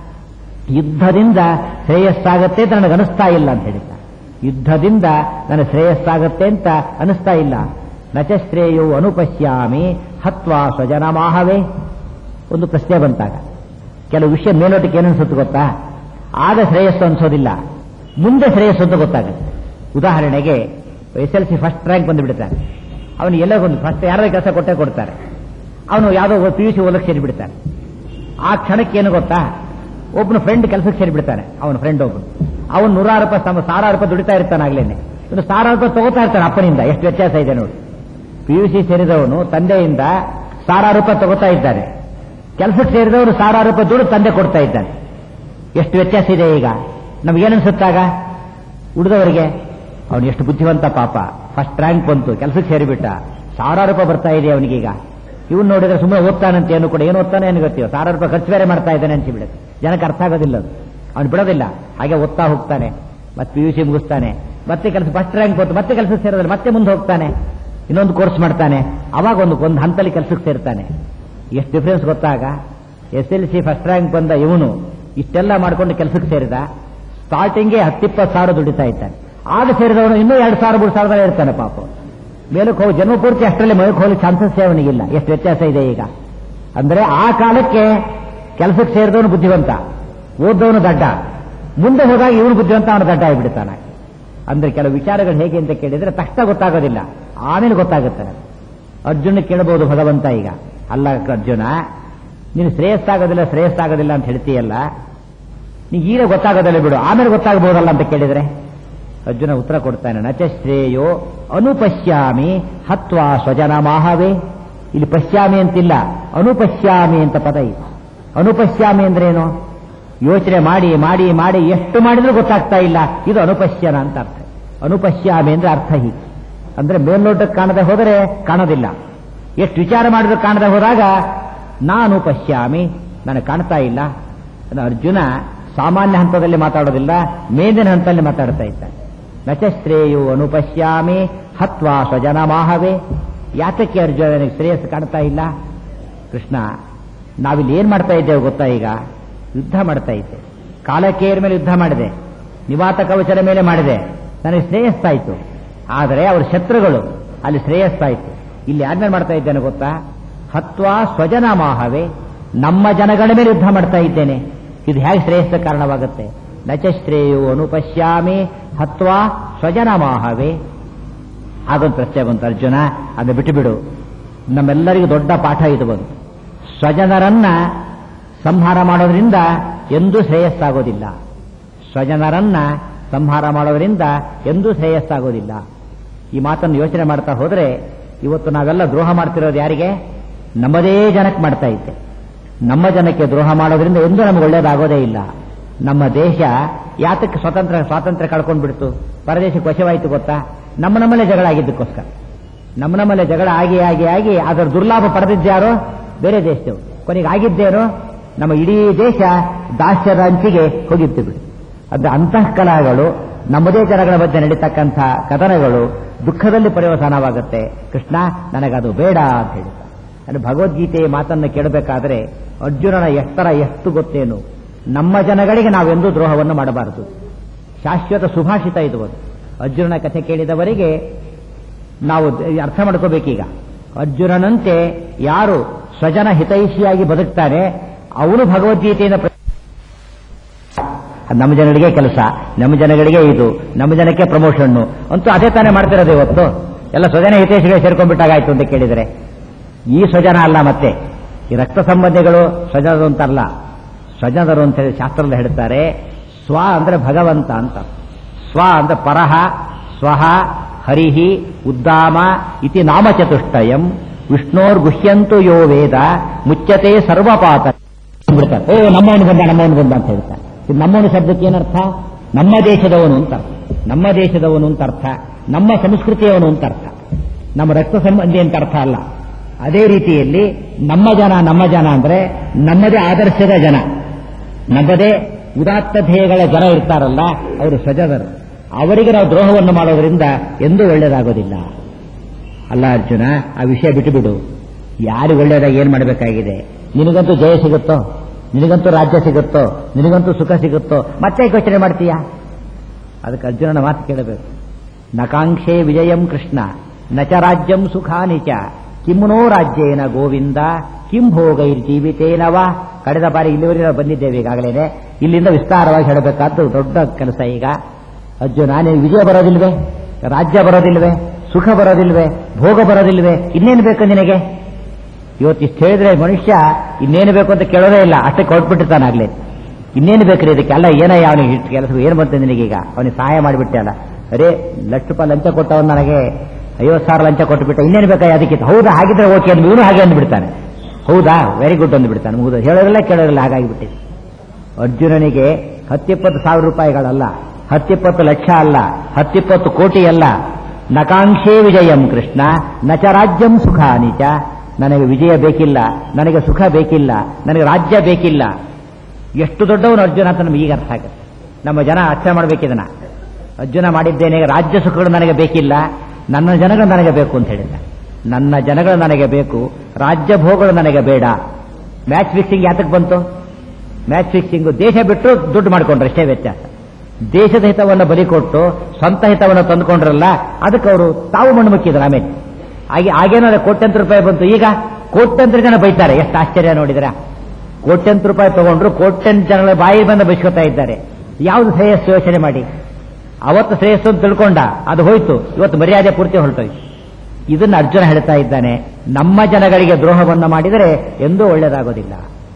ಯುದ್ಧದಿಂದ ಶ್ರೇಯಸ್ಸಾಗತ್ತೆ ಅಂತ ನನಗೆ ಅನಿಸ್ತಾ ಇಲ್ಲ ಅಂತ ಹೇಳಿದ್ದ ಯುದ್ಧದಿಂದ ನನಗೆ ಶ್ರೇಯಸ್ಸಾಗತ್ತೆ ಅಂತ ಅನಿಸ್ತಾ ಇಲ್ಲ ನಚ ಶ್ರೇಯೋ ಅನುಪಶ್ಯಾಮಿ ಹತ್ವಾ ಸ್ವಜನ ಮಾಹವೇ ಒಂದು ಪ್ರಶ್ನೆ ಬಂತಾಗ ಕೆಲವು ವಿಷಯ ಮೇಲೋಟಕ್ಕೆ ಏನು ಅನ್ಸುತ್ತೆ ಗೊತ್ತಾ ಆಗ ಶ್ರೇಯಸ್ಸು ಅನ್ಸೋದಿಲ್ಲ ಮುಂದೆ ಶ್ರೇಯಸ್ಸು ಅಂತ ಗೊತ್ತಾಗುತ್ತೆ ಉದಾಹರಣೆಗೆ S L C first rank ಬಂದುಬಿಡ್ತಾನೆ ಅವನು ಎಲ್ಲ ಒಂದು ಫಸ್ಟ್ ಯಾರಾದ್ರೂ ಕೆಲಸ ಕೊಟ್ಟೇ ಕೊಡ್ತಾರೆ ಅವನು ಯಾವುದೋ ಪಿ ಯು ಸಿ ಓದಕ್ಕೆ ಸೇರಿಬಿಡ್ತಾನೆ ಆ ಕ್ಷಣಕ್ಕೆ ಏನು ಗೊತ್ತಾ ಒಬ್ಬನು ಫ್ರೆಂಡ್ ಕೆಲಸಕ್ಕೆ ಸೇರಿಬಿಡ್ತಾನೆ ಅವನ ಫ್ರೆಂಡ್ ಒಬ್ಬನು ಅವನು ನೂರಾರು ರೂಪಾಯಿ ತಮ್ಮ ಸಾವಿರಾರು ರೂಪಾಯಿ ದುಡಿತಾ ಇರ್ತಾನೆ ಆಗ್ಲೇನೆ ಇನ್ನು ಸಾವಿರಾರು ರೂಪಾಯಿ ತಗೋತಾ ಇರ್ತಾನೆ ಅಪ್ಪನಿಂದ ಎಷ್ಟು ವ್ಯತ್ಯಾಸ ಇದೆ ನೋಡಿ ಪಿ ಯು ಸಿ ಸೇರಿದವನು ತಂದೆಯಿಂದ ಸಾವಿರಾರು ರೂಪಾಯಿ ತಗೋತಾ ಇದ್ದಾನೆ ಕೆಲಸಕ್ಕೆ ಸೇರಿದವರು ಸಾವಿರಾರು ರೂಪಾಯಿ ದುಡ್ಡು ತಂದೆ ಕೊಡ್ತಾ ಇದ್ದಾನೆ ಎಷ್ಟು ವ್ಯತ್ಯಾಸ ಇದೆ ಈಗ ನಮಗೇನನ್ಸುತ್ತಾಗ ಉಳಿದವರಿಗೆ ಅವನು ಎಷ್ಟು ಬುದ್ಧಿವಂತ ಪಾಪ ಫಸ್ಟ್ ರ್ಯಾಂಕ್ ಬಂತು ಕೆಲಸಕ್ಕೆ ಸೇರಿಬಿಟ್ಟ ಸಾವಿರಾರು ರೂಪಾಯಿ ಬರ್ತಾ ಇದೆ ಅವನಿಗೀಗ ಇವನು ನೋಡಿದ್ರೆ ಸುಮ್ಮನೆ ಓದ್ತಾನಂತ ಏನು ಕೂಡ ಏನು ಓದ್ತಾನೆ ಏನು ಗೊತ್ತಿಲ್ಲ ಸಾವಿರಾರು ರೂಪಾಯಿ ಖರ್ಚು ಬೇರೆ ಮಾಡ್ತಾ ಇದ್ದಾನೆ ಅಂತ ಬಿಡುತ್ತೆ ಜನಕ್ಕೆ ಅರ್ಥ ಆಗೋದಿಲ್ಲ ಅದು ಅವನು ಬಿಡೋದಿಲ್ಲ ಹಾಗೆ ಓದ್ತಾ ಹೋಗ್ತಾನೆ ಮತ್ತೆ ಪಿ ಯು ಸಿ ಮುಗಿಸ್ತಾನೆ ಮತ್ತೆ ಕೆಲಸ ಫಸ್ಟ್ ರ್ಯಾಂಕ್ ಬಂತು ಮತ್ತೆ ಕೆಲಸಕ್ಕೆ ಸೇರೋದಿಲ್ಲ ಮತ್ತೆ ಮುಂದೆ ಹೋಗ್ತಾನೆ ಇನ್ನೊಂದು ಕೋರ್ಸ್ ಮಾಡ್ತಾನೆ ಅವಾಗ ಒಂದು ಒಂದು ಹಂತಲ್ಲಿ ಕೆಲಸಕ್ಕೆ ಸೇರ್ತಾನೆ ಎಷ್ಟು ಡಿಫ್ರೆನ್ಸ್ ಗೊತ್ತಾಗ S L C first rank ಬಂದ ಇವನು ಇಷ್ಟೆಲ್ಲ ಮಾಡ್ಕೊಂಡು ಕೆಲಸಕ್ಕೆ ಸೇರಿದ ಸ್ಟಾರ್ಟಿಂಗ್ಗೆ ಹತ್ತಿಪ್ಪತ್ತು ಸಾವಿರ ದುಡಿತಾ ಇದ್ದಾನೆ ಆಗ ಸೇರಿದವನು ಇನ್ನೂ ಎರಡು ಸಾವಿರ ಮೂರು ಸಾವಿರದಲ್ಲಿ ಇರ್ತಾನೆ ಪಾಪ ಮೇಲಕ್ಕೆ ಹೋಗಿ ಜನ್ಮ ಪೂರ್ತಿ ಅಷ್ಟರಲ್ಲಿ ಮೇಲಕ್ಕೆ ಹೋಗಿ ಚಾನ್ಸಸ್ ಅವನಿಗಿಲ್ಲ ಎಷ್ಟು ವ್ಯತ್ಯಾಸ ಇದೆ ಈಗ ಅಂದ್ರೆ ಆ ಕಾಲಕ್ಕೆ ಕೆಲಸಕ್ಕೆ ಸೇರಿದವನು ಬುದ್ಧಿವಂತ ಓದ್ದವನು ದಡ್ಡ ಮುಂದೆ ಹೋದಾಗ ಇವನು ಬುದ್ಧಿವಂತ ಅವನು ದಡ್ಡ ಆಗಿಬಿಡ್ತಾನೆ ಅಂದ್ರೆ ಕೆಲವು ವಿಚಾರಗಳು ಹೇಗೆ ಅಂತ ಕೇಳಿದ್ರೆ ತಕ್ಷಣ ಗೊತ್ತಾಗೋದಿಲ್ಲ ಆಮೇಲೆ ಗೊತ್ತಾಗುತ್ತೆ ಅರ್ಜುನ ಕೇಳಬಹುದು ಭಗವಂತ ಈಗ ಅಲ್ಲ ಅರ್ಜುನ ನೀನು ಶ್ರೇಯಸ್ಸಾಗೋದಿಲ್ಲ ಶ್ರೇಯಸ್ಸಾಗೋದಿಲ್ಲ ಅಂತ ಹೇಳ್ತೀಯಲ್ಲ ನೀನು ಈಗ ಗೊತ್ತಾಗೋದಿಲ್ಲ ಬಿಡು ಆಮೇಲೆ ಗೊತ್ತಾಗಬಹುದಲ್ಲ ಅಂತ ಕೇಳಿದ್ರೆ ಅರ್ಜುನ ಉತ್ತರ ಕೊಡ್ತಾನೆ ನಚ ಶ್ರೇಯೋ ಅನುಪಶ್ಯಾಮಿ ಹತ್ವಾ ಸ್ವಜನ ಮಾಹವೇ ಇಲ್ಲಿ ಪಶ್ಯಾಮಿ ಅಂತಿಲ್ಲ ಅನುಪಶ್ಯಾಮಿ ಅಂತ ಪದ ಇದೆ ಅನುಪಶ್ಯಾಮಿ ಅಂದ್ರೇನು ಯೋಚನೆ ಮಾಡಿ ಮಾಡಿ ಮಾಡಿ ಎಷ್ಟು ಮಾಡಿದ್ರೂ ಗೊತ್ತಾಗ್ತಾ ಇಲ್ಲ ಇದು ಅನುಪಶ್ಯನ ಅಂತ ಅರ್ಥ ಅನುಪಶ್ಯಾಮಿ ಅಂದ್ರೆ ಅರ್ಥ ಹೀಗೆ ಅಂದ್ರೆ ಮೇಲ್ನೋಟಕ್ಕೆ ಕಾಣದೆ ಹೋದರೆ ಕಾಣೋದಿಲ್ಲ ಎಷ್ಟು ವಿಚಾರ ಮಾಡಿದ್ರು ಕಾಣದೆ ಹೋದಾಗ ನಾನು ಪಶ್ಯಾಮಿ ನನಗೆ ಕಾಣ್ತಾ ಇಲ್ಲ ಅದು ಅರ್ಜುನ ಸಾಮಾನ್ಯ ಹಂತದಲ್ಲಿ ಮಾತಾಡೋದಿಲ್ಲ ಮೇಲಿನ ಹಂತದಲ್ಲಿ ಮಾತಾಡ್ತಾ ಇದ್ದಾನೆ ನಚ ಶ್ರೇಯು ಅನುಪಶ್ಯಾಮಿ ಹತ್ವಾ ಸ್ವಜನ ಮಾಹವೇ ಯಾತಕ್ಕೆ ಅರ್ಜುನನಿಗೆ ಶ್ರೇಯಸ್ಸು ಕಾಣ್ತಾ ಇಲ್ಲ ಕೃಷ್ಣ ನಾವಿಲ್ಲಿ ಏನ್ ಮಾಡ್ತಾ ಇದ್ದೇವೆ ಗೊತ್ತಾ ಈಗ ಯುದ್ಧ ಮಾಡ್ತಾ ಇದ್ದೆ ಕಾಲಕೇರ್ ಮೇಲೆ ಯುದ್ಧ ಮಾಡಿದೆ ನಿವಾತ ಕವಚದ ಮೇಲೆ ಮಾಡಿದೆ ನನಗೆ ಶ್ರೇಯಸ್ಸಾಯಿತು ಆದರೆ ಅವರ ಶತ್ರುಗಳು ಅಲ್ಲಿ ಶ್ರೇಯಸ್ಸಾಯಿತು ಇಲ್ಲಿ ಯಾರ್ಮೇಲೆ ಮಾಡ್ತಾ ಇದ್ದೇನೆ ಗೊತ್ತಾ ಹತ್ವಾ ಸ್ವಜನ ಮಾಹವೇ ನಮ್ಮ ಜನಗಳ ಮೇಲೆ ಯುದ್ಧ ಮಾಡ್ತಾ ಇದ್ದೇನೆ ಇದು ಹೇಗೆ ಶ್ರೇಯಸ್ಸ ಕಾರಣವಾಗುತ್ತೆ ನಚ ಶ್ರೇಯೋ ಅನುಪಶ್ಯಾಮಿ ಹತ್ವಾ ಸ್ವಜನ ಮಾಹವೇ ಅದೊಂದು ಪ್ರಶ್ನೆ ಬಂತು ಅರ್ಜುನ ಅದನ್ನು ಬಿಟ್ಟು ಬಿಡು ನಮ್ಮೆಲ್ಲರಿಗೂ ದೊಡ್ಡ ಪಾಠ ಇದು ಬಂತು ಸ್ವಜನರನ್ನ ಸಂಹಾರ ಮಾಡೋದ್ರಿಂದ ಎಂದೂ ಶ್ರೇಯಸ್ಸಾಗೋದಿಲ್ಲ ಸ್ವಜನರನ್ನ ಸಂಹಾರ ಮಾಡೋದ್ರಿಂದ ಎಂದೂ ಶ್ರೇಯಸ್ಸಾಗೋದಿಲ್ಲ ಈ ಮಾತನ್ನು ಯೋಚನೆ ಮಾಡ್ತಾ ಹೋದ್ರೆ ಇವತ್ತು ನಾವೆಲ್ಲ ದ್ರೋಹ ಮಾಡ್ತಿರೋದು ಯಾರಿಗೆ ನಮ್ಮದೇ ಜನಕ್ಕೆ ಮಾಡ್ತಾ ಇದ್ದೆ ನಮ್ಮ ಜನಕ್ಕೆ ದ್ರೋಹ ಮಾಡೋದ್ರಿಂದ ಎಂದೂ ನಮ್ಗೆ ಒಳ್ಳೇದಾಗೋದೇ ಇಲ್ಲ ನಮ್ಮ ದೇಶ ಯಾತಕ್ಕೆ ಸ್ವತಂತ್ರ ಸ್ವಾತಂತ್ರ್ಯ ಕಳ್ಕೊಂಡು ಬಿಡ್ತು ಪರದೇಶಕ್ಕೆ ವಶವಾಯಿತು ಗೊತ್ತಾ ನಮ್ಮ ನಮ್ಮಲ್ಲೇ ಜಗಳ ಆಗಿದ್ದಕ್ಕೋಸ್ಕರ ನಮ್ಮ ನಮ್ಮಲ್ಲೇ ಜಗಳ ಆಗಿ ಆಗಿ ಆಗಿ ಅದರ ದುರ್ಲಾಭ ಪಡೆದಿದ್ದ್ಯಾರೋ ಬೇರೆ ದೇಶದವರು ಕೊನೆಗೆ ಆಗಿದ್ದೇನೋ ನಮ್ಮ ಇಡೀ ದೇಶ ದಾಸ್ಯದ ಅಂಚಿಗೆ ಹೋಗಿತ್ತು ಬಿಡು ಅದು ಅಂತಃಕಲಗಳು ನಮ್ಮದೇ ಜನಗಳ ಮಧ್ಯೆ ನಡೀತಕ್ಕಂಥ ಕಥನಗಳು ದುಃಖದಲ್ಲಿ ಪರ್ಯವಸಾನವಾಗುತ್ತೆ ಕೃಷ್ಣ ನನಗದು ಬೇಡ ಅಂತ ಹೇಳಿದ ಅದು ಭಗವದ್ಗೀತೆಯ ಮಾತನ್ನು ಕೇಳಬೇಕಾದ್ರೆ ಅರ್ಜುನನ ಎತ್ತರ ಎಷ್ಟು ಗೊತ್ತೇನು ನಮ್ಮ ಜನಗಳಿಗೆ ನಾವೆಂದೂ ದ್ರೋಹವನ್ನು ಮಾಡಬಾರದು ಶಾಶ್ವತ ಸುಭಾಷಿತ ಇದು ಒಂದು ಅರ್ಜುನನ ಕಥೆ ಕೇಳಿದವರಿಗೆ ನಾವು ಅರ್ಥ ಮಾಡ್ಕೋಬೇಕೀಗ ಅರ್ಜುನನಂತೆ ಯಾರು ಸ್ವಜನ ಹಿತೈಷಿಯಾಗಿ ಬದುಕ್ತಾನೆ ಅವನು ಭಗವದ್ಗೀತೆಯಿಂದ ಪ್ರ- ನಮ್ಮ ಜನಗಳಿಗೆ ಕೆಲಸ ನಮ್ಮ ಜನಗಳಿಗೆ ಇದು ನಮ್ಮ ಜನಕ್ಕೆ ಪ್ರಮೋಷನ್ನು ಅಂತೂ ಅದೇ ತಾನೇ ಮಾಡ್ತಿರೋದು ಇವತ್ತು ಎಲ್ಲ ಸ್ವಜನ ಹಿತೈಷಿಗಳು ಸೇರ್ಕೊಂಡ್ಬಿಟ್ಟಾಗಾಯ್ತು ಅಂತ ಕೇಳಿದರೆ ಈ ಸ್ವಜನ ಅಲ್ಲ ಮತ್ತೆ ಈ ರಕ್ತ ಸಂಬಂಧಿಗಳು ಸ್ವಜನರು ಅಂತಲ್ಲ ಸ್ವಜನರು ಅಂತ ಹೇಳಿ ಶಾಸ್ತ್ರದಲ್ಲಿ ಹೇಳ್ತಾರೆ ಸ್ವ ಅಂದ್ರೆ ಭಗವಂತ ಅಂತ ಸ್ವ ಅಂದ್ರೆ ಪರಹ ಸ್ವಹ ಹರಿಹಿ ಉದ್ದಾಮ ಇತಿ ನಾಮಚತುಷ್ಟಯಂ ವಿಷ್ಣೋರ್ ಗುಹ್ಯಂತು ಯೋ ವೇದ ಮುಚ್ಚತೆ ಸರ್ವಪಾತ ಬಿಡ್ತಾರೆ ಓ ನಮ್ಮವನು ಬಂದ ನಮ್ಮವನು ಬಂದ ಅಂತ ಹೇಳ್ತಾರೆ ಇದು ನಮ್ಮವನು ಶಬ್ದಕ್ಕೆ ಏನರ್ಥ ನಮ್ಮ ದೇಶದವನು ಅಂತ ಅರ್ಥ ನಮ್ಮ ದೇಶದವನು ಅಂತ ಅರ್ಥ ನಮ್ಮ ಸಂಸ್ಕೃತಿಯವನು ಅಂತ ಅರ್ಥ ನಮ್ಮ ರಕ್ತ ಸಂಬಂಧಿ ಅಂತ ಅರ್ಥ ಅಲ್ಲ ಅದೇ ರೀತಿಯಲ್ಲಿ ನಮ್ಮ ಜನ ನಮ್ಮ ಜನ ಅಂದ್ರೆ ನಮ್ಮದೇ ಆದರ್ಶದ ಜನ ನಮ್ಮದೇ ಉದಾತ್ತ ಧ್ಯೇಯಗಳ ಜನ ಇರ್ತಾರಲ್ಲ ಅವರು ಸ್ವಜನರು ಅವರಿಗೆ ನಾವು ದ್ರೋಹವನ್ನು ಮಾಡೋದ್ರಿಂದ ಎಂದೂ ಒಳ್ಳೆಯದಾಗೋದಿಲ್ಲ ಅಲ್ಲ ಅರ್ಜುನ ಆ ವಿಷಯ ಬಿಟ್ಟು ಬಿಡು ಯಾರು ಒಳ್ಳೆಯದಾಗಿ ಏನ್ ಮಾಡಬೇಕಾಗಿದೆ ನಿನಗಂತೂ ಜಯ ಸಿಗುತ್ತೋ ನಿನಗಂತೂ ರಾಜ್ಯ ಸಿಗುತ್ತೋ ನಿನಗಂತೂ ಸುಖ ಸಿಗುತ್ತೋ ಮತ್ತೆ ಯೋಚನೆ ಮಾಡ್ತೀಯಾ ಅದಕ್ಕೆ ಅರ್ಜುನನ ಮಾತು ಕೇಳಬೇಕು ನಕಾಂಕ್ಷೆ ವಿಜಯಂ ಕೃಷ್ಣ ನಚ ರಾಜ್ಯಂ ಸುಖಾನಿ ಚ ಕಿಮ್ನೋ ರಾಜ್ಯೇನ ಗೋವಿಂದ ಕಿಂ ಭೋಗೈರ್ಜೀವಿತೇನವ ಕಳೆದ ಬಾರಿ ಇಲ್ಲಿವರೆಗೆ ನಾವು ಬಂದಿದ್ದೇವೆ ಈಗಾಗಲೇ ಇಲ್ಲಿಂದ ವಿಸ್ತಾರವಾಗಿ ಹೇಳಬೇಕಾದ್ದು ದೊಡ್ಡ ಕೆಲಸ ಈಗ ಅರ್ಜುನ ನೀನು ವಿಜಯ ಬರೋದಿಲ್ವೇ ರಾಜ್ಯ ಬರೋದಿಲ್ವೇ ಸುಖ ಬರೋದಿಲ್ವೇ ಭೋಗ ಬರೋದಿಲ್ವೇ ಇನ್ನೇನು ಬೇಕು ನಿನಗೆ ಇವತ್ತು ಇಷ್ಟು ಹೇಳಿದ್ರೆ ಮನುಷ್ಯ ಇನ್ನೇನು ಬೇಕು ಅಂತ ಕೇಳೋದೇ ಇಲ್ಲ ಅಷ್ಟೇ ಕೊಟ್ಬಿಟ್ಟಿರ್ತಾನಾಗ್ಲೇ ಇನ್ನೇನು ಬೇಕ್ರಿ ಇದಕ್ಕೆ ಅಲ್ಲ ಏನೋ ಅವನಿಗೆ ಇಷ್ಟು ಕೆಲಸ ಏನು ಬಂತ ನಿನಗೀಗ ಅವನಿಗೆ ಸಹಾಯ ಮಾಡಿಬಿಟ್ಟೆ ಅಲ್ಲ ಅರೇ ಲಕ್ಷ ರೂಪಾಯಿ ಲಂಚ ಕೊಟ್ಟವನು ನನಗೆ ಐವತ್ತು ಸಾವಿರ ಲಂಚ ಕೊಟ್ಟುಬಿಟ್ಟ ಇನ್ನೇನು ಬೇಕಾ ಅದಕ್ಕೆ ಹೌದಾ ಹಾಗಿದ್ರೆ ಓಕೆ ಅಂದ್ ಇವನು ಹಾಗೆ ಅಂದ್ಬಿಡ್ತಾನೆ ಹೌದಾ ವೆರಿ ಗುಡ್ ಅಂದ್ಬಿಡ್ತಾನೆ ಮುಗಿದು ಹೇಳೋದಿಲ್ಲ ಕೇಳೋದಿಲ್ಲ ಹಾಗಾಗಿಬಿಟ್ಟಿದೆ ಅರ್ಜುನನಿಗೆ ಹತ್ತಿಪ್ಪತ್ತು ಸಾವಿರ ರೂಪಾಯಿಗಳಲ್ಲ ಹತ್ತಿಪ್ಪತ್ತು ಲಕ್ಷ ಅಲ್ಲ ಹತ್ತಿಪ್ಪತ್ತು ಕೋಟಿ ಅಲ್ಲ ನಕಾಂಕ್ಷೇ ವಿಜಯಂ ಕೃಷ್ಣ ನಚ ರಾಜ್ಯಂ ಸುಖ ನಿಚ ನನಗೆ ವಿಜಯ ಬೇಕಿಲ್ಲ ನನಗೆ ಸುಖ ಬೇಕಿಲ್ಲ ನನಗೆ ರಾಜ್ಯ ಬೇಕಿಲ್ಲ ಎಷ್ಟು ದೊಡ್ಡವನು ಅರ್ಜುನ ಅಂತ ನಮಗೆ ಈಗ ಅರ್ಥ ಆಗುತ್ತೆ ನಮ್ಮ ಜನ ಅರ್ಥ ಮಾಡಬೇಕಿದನ ಅರ್ಜುನ ಮಾಡಿದ್ದೇನೆ ರಾಜ್ಯ ಸುಖಗಳು ನನಗೆ ಬೇಕಿಲ್ಲ ನನ್ನ ಜನಗಳು ನನಗೆ ಬೇಕು ಅಂತ ಹೇಳಿದ ನನ್ನ ಜನಗಳು ನನಗೆ ಬೇಕು ರಾಜ್ಯ ಭೋಗಗಳು ನನಗೆ ಬೇಡ ಮ್ಯಾಚ್ ಫಿಕ್ಸಿಂಗ್ ಯಾತಕ್ಕೆ ಬಂತು ಮ್ಯಾಚ್ ಫಿಕ್ಸಿಂಗ್ ದೇಶ ಬಿಟ್ಟು ದುಡ್ಡು ಮಾಡಿಕೊಂಡ್ರು ಅಷ್ಟೇ ವ್ಯತ್ಯಾಸ ದೇಶದ ಹಿತವನ್ನು ಬಲಿ ಕೊಟ್ಟು ಸ್ವಂತ ಹಿತವನ್ನು ತಂದುಕೊಂಡ್ರಲ್ಲ ಅದಕ್ಕೆ ಅವರು ತಾವು ಮಣ್ಣು ಮುಕ್ಕಿದ್ರು ಆಮೇಲೆ ಹಾಗೆ ಆಗೇನೋ ಕೋಟ್ಯಂತರ ರೂಪಾಯಿ ಬಂತು ಈಗ ಕೋಟ್ಯಂತರ ಜನ ಬೈತಾರೆ ಎಷ್ಟು ಆಶ್ಚರ್ಯ ನೋಡಿದ್ರ ಕೋಟ್ಯಂತರ ರೂಪಾಯಿ ತಗೊಂಡ್ರು ಕೋಟ್ಯಂತ ಜನಗಳ ಬಾಯಿ ಬಂದ ಬೈಸ್ಕೊತಾ ಇದ್ದಾರೆ ಯಾವುದು ಶ್ರೇಯಸ್ಸು ಯೋಚನೆ ಮಾಡಿ ಅವತ್ತು ಶ್ರೇಯಸ್ಸು ಅಂತ ತಿಳ್ಕೊಂಡ ಅದು ಹೋಯ್ತು ಇವತ್ತು ಮರ್ಯಾದೆ ಪೂರ್ತಿ ಹೊರಟೋಯ್ತು ಇದನ್ನ ಅರ್ಜುನ ಹೇಳ್ತಾ ಇದ್ದಾನೆ ನಮ್ಮ ಜನಗಳಿಗೆ ದ್ರೋಹವನ್ನು ಮಾಡಿದರೆ ಎಂದೂ ಒಳ್ಳೆಯದಾಗೋದಿಲ್ಲ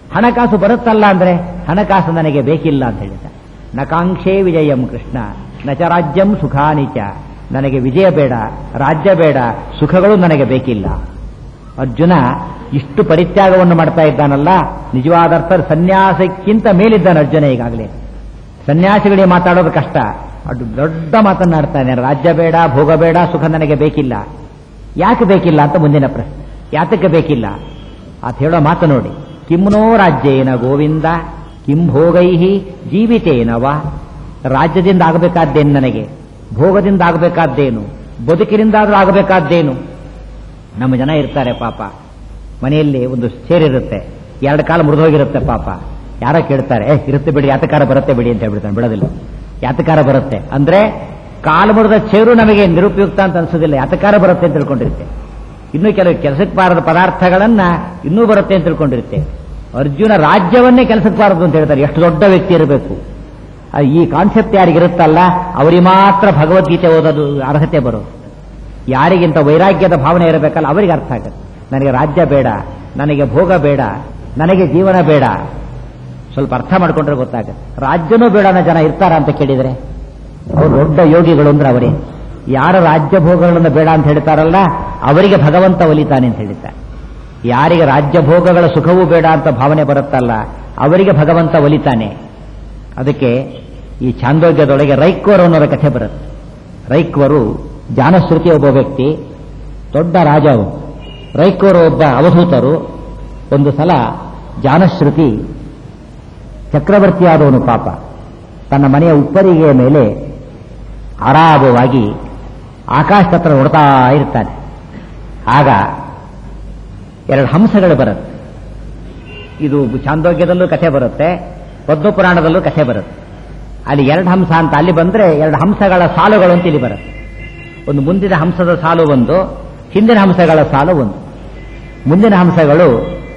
ಹಣಕಾಸು ಬರುತ್ತಲ್ಲ ಅಂದ್ರೆ ಹಣಕಾಸು ನನಗೆ ಬೇಕಿಲ್ಲ ಅಂತ ಹೇಳಿದ ನಕಾಂಕ್ಷೇ ವಿಜಯಂ ಕೃಷ್ಣ ನಚ ರಾಜ್ಯಂ ಸುಖಾನಿಚ ನನಗೆ ವಿಜಯ ಬೇಡ ರಾಜ್ಯ ಬೇಡ ಸುಖಗಳು ನನಗೆ ಬೇಕಿಲ್ಲ ಅರ್ಜುನ ಇಷ್ಟು ಪರಿತ್ಯಾಗವನ್ನು ಮಾಡ್ತಾ ಇದ್ದಾನಲ್ಲ ನಿಜವಾದ ಅರ್ಥ ಸನ್ಯಾಸಕ್ಕಿಂತ ಮೇಲಿದ್ದಾನೆ ಅರ್ಜುನ ಈಗಾಗಲೇ ಸನ್ಯಾಸಿಗಳಿಗೆ ಮಾತಾಡೋದು ಕಷ್ಟ ಅದು ದೊಡ್ಡ ಮಾತನ್ನಾಡ್ತಾನೆ ರಾಜ್ಯ ಬೇಡ ಭೋಗ ಬೇಡ ಸುಖ ನನಗೆ ಬೇಕಿಲ್ಲ ಯಾಕೆ ಬೇಕಿಲ್ಲ ಅಂತ ಮುಂದಿನ ಪ್ರಶ್ನೆ ಯಾತಕ್ಕೆ ಬೇಕಿಲ್ಲ ಆತ ಹೇಳೋ ಮಾತು ನೋಡಿ ಕಿಮ್ನೋ ರಾಜ್ಯೇನ ಗೋವಿಂದ ಕಿಂ ಭೋಗೈಹಿ ಜೀವಿತೇನವ ರಾಜ್ಯದಿಂದ ಆಗಬೇಕಾದ್ದೇನು ನನಗೆ ಭೋಗದಿಂದ ಆಗಬೇಕಾದ್ದೇನು ಬದುಕಿನಿಂದಾದ್ರೂ ಆಗಬೇಕಾದ್ದೇನು ನಮ್ಮ ಜನ ಇರ್ತಾರೆ ಪಾಪ ಮನೆಯಲ್ಲಿ ಒಂದು ಸೇರಿರುತ್ತೆ ಎರಡು ಕಾಲ ಮುರಿದೋಗಿರುತ್ತೆ ಪಾಪ ಯಾರೋ ಕೇಳ್ತಾರೆ ಏ ಇರುತ್ತೆ ಬಿಡಿ ಯಾತಕಾರ ಬರುತ್ತೆ ಬಿಡಿ ಅಂತ ಹೇಳ್ಬಿಡ್ತಾನೆ ಬಿಡೋದಿಲ್ಲ ಯಾತಕಾರ ಬರುತ್ತೆ ಅಂದ್ರೆ ಕಾಲು ಮುರಿದ ಚೇರು ನಮಗೆ ನಿರುಪಯುಕ್ತ ಅಂತ ಅನ್ಸೋದಿಲ್ಲ ಯಾತಕಾರ ಬರುತ್ತೆ ಅಂತ ತಿಳ್ಕೊಂಡಿರುತ್ತೆ ಇನ್ನು ಕೆಲವು ಕೆಲಸಕ್ಕೆ ಬಾರದ ಪದಾರ್ಥಗಳನ್ನ ಇನ್ನೂ ಬರುತ್ತೆ ಅಂತ ತಿಳ್ಕೊಂಡಿರುತ್ತೆ ಅರ್ಜುನ ರಾಜ್ಯವನ್ನೇ ಕೆಲಸಕ್ಕೆ ಬಾರದು ಅಂತ ಹೇಳ್ತಾರೆ ಎಷ್ಟು ದೊಡ್ಡ ವ್ಯಕ್ತಿ ಇರಬೇಕು ಆ, ಈ ಕಾನ್ಸೆಪ್ಟ್ ಯಾರಿಗಿರುತ್ತಲ್ಲ ಅವರಿಗೆ ಮಾತ್ರ ಭಗವದ್ಗೀತೆ ಓದೋದು ಅರ್ಹತೆ ಬರೋದು ಯಾರಿಗಿಂತ ವೈರಾಗ್ಯದ ಭಾವನೆ ಇರಬೇಕಲ್ಲ ಅವರಿಗೆ ಅರ್ಥ ಆಗುತ್ತೆ ನನಗೆ ರಾಜ್ಯ ಬೇಡ ನನಗೆ ಭೋಗ ಬೇಡ ನನಗೆ ಜೀವನ ಬೇಡ ಸ್ವಲ್ಪ ಅರ್ಥ ಮಾಡ್ಕೊಂಡ್ರೆ ಗೊತ್ತಾಗುತ್ತೆ ರಾಜ್ಯನೂ ಬೇಡ ಅನ್ನೋ ಜನ ಇರ್ತಾರ ಅಂತ ಕೇಳಿದರೆ ಅವ್ರು ದೊಡ್ಡ ಯೋಗಿಗಳು ಅಂದ್ರೆ ಅವರೇ ಯಾರ ರಾಜ್ಯ ಭೋಗಗಳನ್ನು ಬೇಡ ಅಂತ ಹೇಳ್ತಾರಲ್ಲ ಅವರಿಗೆ ಭಗವಂತ ಒಲಿತಾನೆ ಅಂತ ಹೇಳಿದ್ದಾರೆ ಯಾರಿಗೆ ರಾಜ್ಯ ಭೋಗಗಳ ಸುಖವೂ ಬೇಡ ಅಂತ ಭಾವನೆ ಬರುತ್ತಲ್ಲ ಅವರಿಗೆ ಭಗವಂತ ಒಲಿತಾನೆ ಅದಕ್ಕೆ ಈ ಛಾಂದೋಗ್ಯದೊಳಗೆ ರೈಕ್ವರು ಅನ್ನೋರ ಕಥೆ ಬರುತ್ತೆ ರೈಕ್ವರು ಜಾನಶ್ರುತಿ ಒಬ್ಬ ವ್ಯಕ್ತಿ ದೊಡ್ಡ ರಾಜ ಅವನು ರೈಕ್ವರು ಒಬ್ಬ ಅವಧೂತರು ಒಂದು ಸಲ ಜಾನಶ್ರುತಿ ಚಕ್ರವರ್ತಿಯಾದವನು ಪಾಪ ತನ್ನ ಮನೆಯ ಉಪ್ಪರಿಗೆಯ ಮೇಲೆ ಆರಾಮವಾಗಿ ಆಕಾಶ ಹತ್ರ ನೋಡ್ತಾ ಇರ್ತಾನೆ ಆಗ ಎರಡು ಹಂಸಗಳು ಬರುತ್ತೆ ಇದು ಚಾಂದೋಗ್ಯದಲ್ಲೂ ಕಥೆ ಬರುತ್ತೆ ಪದ್ಮಪುರಾಣದಲ್ಲೂ ಕಥೆ ಬರುತ್ತೆ ಅಲ್ಲಿ ಎರಡು ಹಂಸ ಅಂತ ಅಲ್ಲಿ ಬಂದ್ರೆ ಎರಡು ಹಂಸಗಳ ಸಾಲುಗಳು ಅಂತ ಇಲ್ಲಿ ಬರುತ್ತೆ ಒಂದು ಮುಂದಿನ ಹಂಸದ ಸಾಲು ಒಂದು ಹಿಂದಿನ ಹಂಸಗಳ ಸಾಲು ಒಂದು ಮುಂದಿನ ಹಂಸಗಳು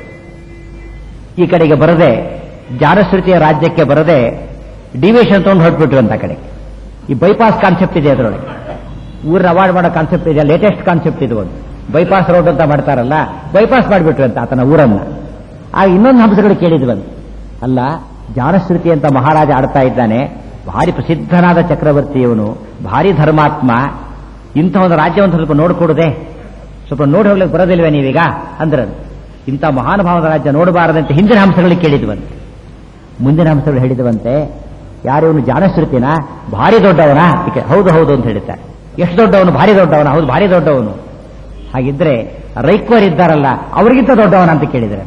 ಈ ಕಡೆಗೆ ಬರದೆ ಜಾನಶ್ರುತಿಯ ರಾಜ್ಯಕ್ಕೆ ಬರದೆ ಡಿವಿಷನ್ ತಗೊಂಡು ಹೊರಟ್ಬಿಟ್ರು ಅಂತ ಕಡೆ ಈ ಬೈಪಾಸ್ ಕಾನ್ಸೆಪ್ಟ್ ಇದೆ ಅದರೊಳಗೆ ಊರನ್ನ ಅವಾಯ್ಡ್ ಮಾಡೋ ಕಾನ್ಸೆಪ್ಟ್ ಇದೆ ಲೇಟೆಸ್ಟ್ ಕಾನ್ಸೆಪ್ಟ್ ಇದು ಒಂದು ಬೈಪಾಸ್ ರೋಡ್ ಅಂತ ಮಾಡ್ತಾರಲ್ಲ ಬೈಪಾಸ್ ಮಾಡಿಬಿಟ್ರು ಅಂತ ಆತನ ಊರನ್ನ ಆಗ ಇನ್ನೊಂದು ಹಂಸಗಳು ಕೇಳಿದ್ವಂತ ಅಲ್ಲ ಜಾನಶ್ರುತಿ ಅಂತ ಮಹಾರಾಜ ಆಡ್ತಾ ಇದ್ದಾನೆ ಭಾರಿ ಪ್ರಸಿದ್ಧನಾದ ಚಕ್ರವರ್ತಿ ಇವನು ಭಾರಿ ಧರ್ಮಾತ್ಮ ಇಂಥ ಒಂದು ರಾಜ್ಯವನ್ನು ಸ್ವಲ್ಪ ನೋಡ್ಕೊಡುದೆ ಸ್ವಲ್ಪ ನೋಡಿ ಹೋಗ್ಲಿಕ್ಕೆ ಬರೋದಿಲ್ವೇ ನೀವೀಗ ಅಂದ್ರೆ ಇಂಥ ಮಹಾನುಭಾವದ ರಾಜ್ಯ ನೋಡಬಾರದಂತೆ ಹಿಂದಿನ ಹಂಸಗಳಿಗೆ ಕೇಳಿದ್ವಂತೆ ಮುಂದಿನ ಹಂಸಗಳು ಹೇಳಿದವಂತೆ ಯಾರು ಇವನು ಜಾನಶ್ರುತಿನ ಭಾರಿ ದೊಡ್ಡವನ ಈಕೆ ಹೌದು ಹೌದು ಅಂತ ಹೇಳ್ತಾರೆ ಎಷ್ಟು ದೊಡ್ಡವನು ಭಾರಿ ದೊಡ್ಡವನ ಹೌದು ಭಾರಿ ದೊಡ್ಡವನು ಹಾಗಿದ್ರೆ ರೈಕ್ವರ್ ಇದ್ದಾರಲ್ಲ ಅವರಿಗಿಂತ ದೊಡ್ಡವನ ಅಂತ ಕೇಳಿದರೆ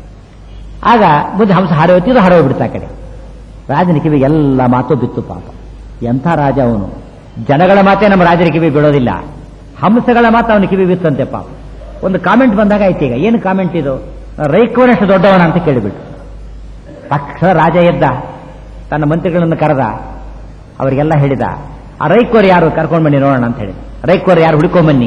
ಆಗ ಮುಂದೆ ಹಂಸ ಹಾರೋತಿದ್ದು ಹಾರೋಗ್ಬಿಡ್ತಾ ಕಡೆ ರಾಜನ ಕಿವಿ ಎಲ್ಲ ಮಾತು ಬಿತ್ತು ಪಾಪ ಎಂಥ ರಾಜ ಅವನು ಜನಗಳ ಮಾತೇ ನಮ್ಮ ರಾಜರ ಕಿವಿ ಬಿಡೋದಿಲ್ಲ ಹಂಸಗಳ ಮಾತು ಅವನ ಕಿವಿ ಬಿತ್ತಂತೆ ಪಾಪ ಒಂದು ಕಾಮೆಂಟ್ ಬಂದಾಗ ಆಯ್ತು ಈಗ ಏನು ಕಾಮೆಂಟ್ ಇದು ರೈಕ್ವರಷ್ಟು ದೊಡ್ಡವನ ಅಂತ ಕೇಳಿಬಿಟ್ಟು ತಕ್ಷಣ ರಾಜ ಎದ್ದ ತನ್ನ ಮಂತ್ರಿಗಳನ್ನು ಕರೆದ ಅವರಿಗೆಲ್ಲ ಹೇಳಿದ ಆ ರೈಕ್ವರ್ ಯಾರು ಕರ್ಕೊಂಡು ಬನ್ನಿ ನೋಡೋಣ ಅಂತ ಹೇಳಿದ ರೈಕ್ವರ್ ಯಾರು ಹುಡ್ಕೊಂಬನ್ನಿ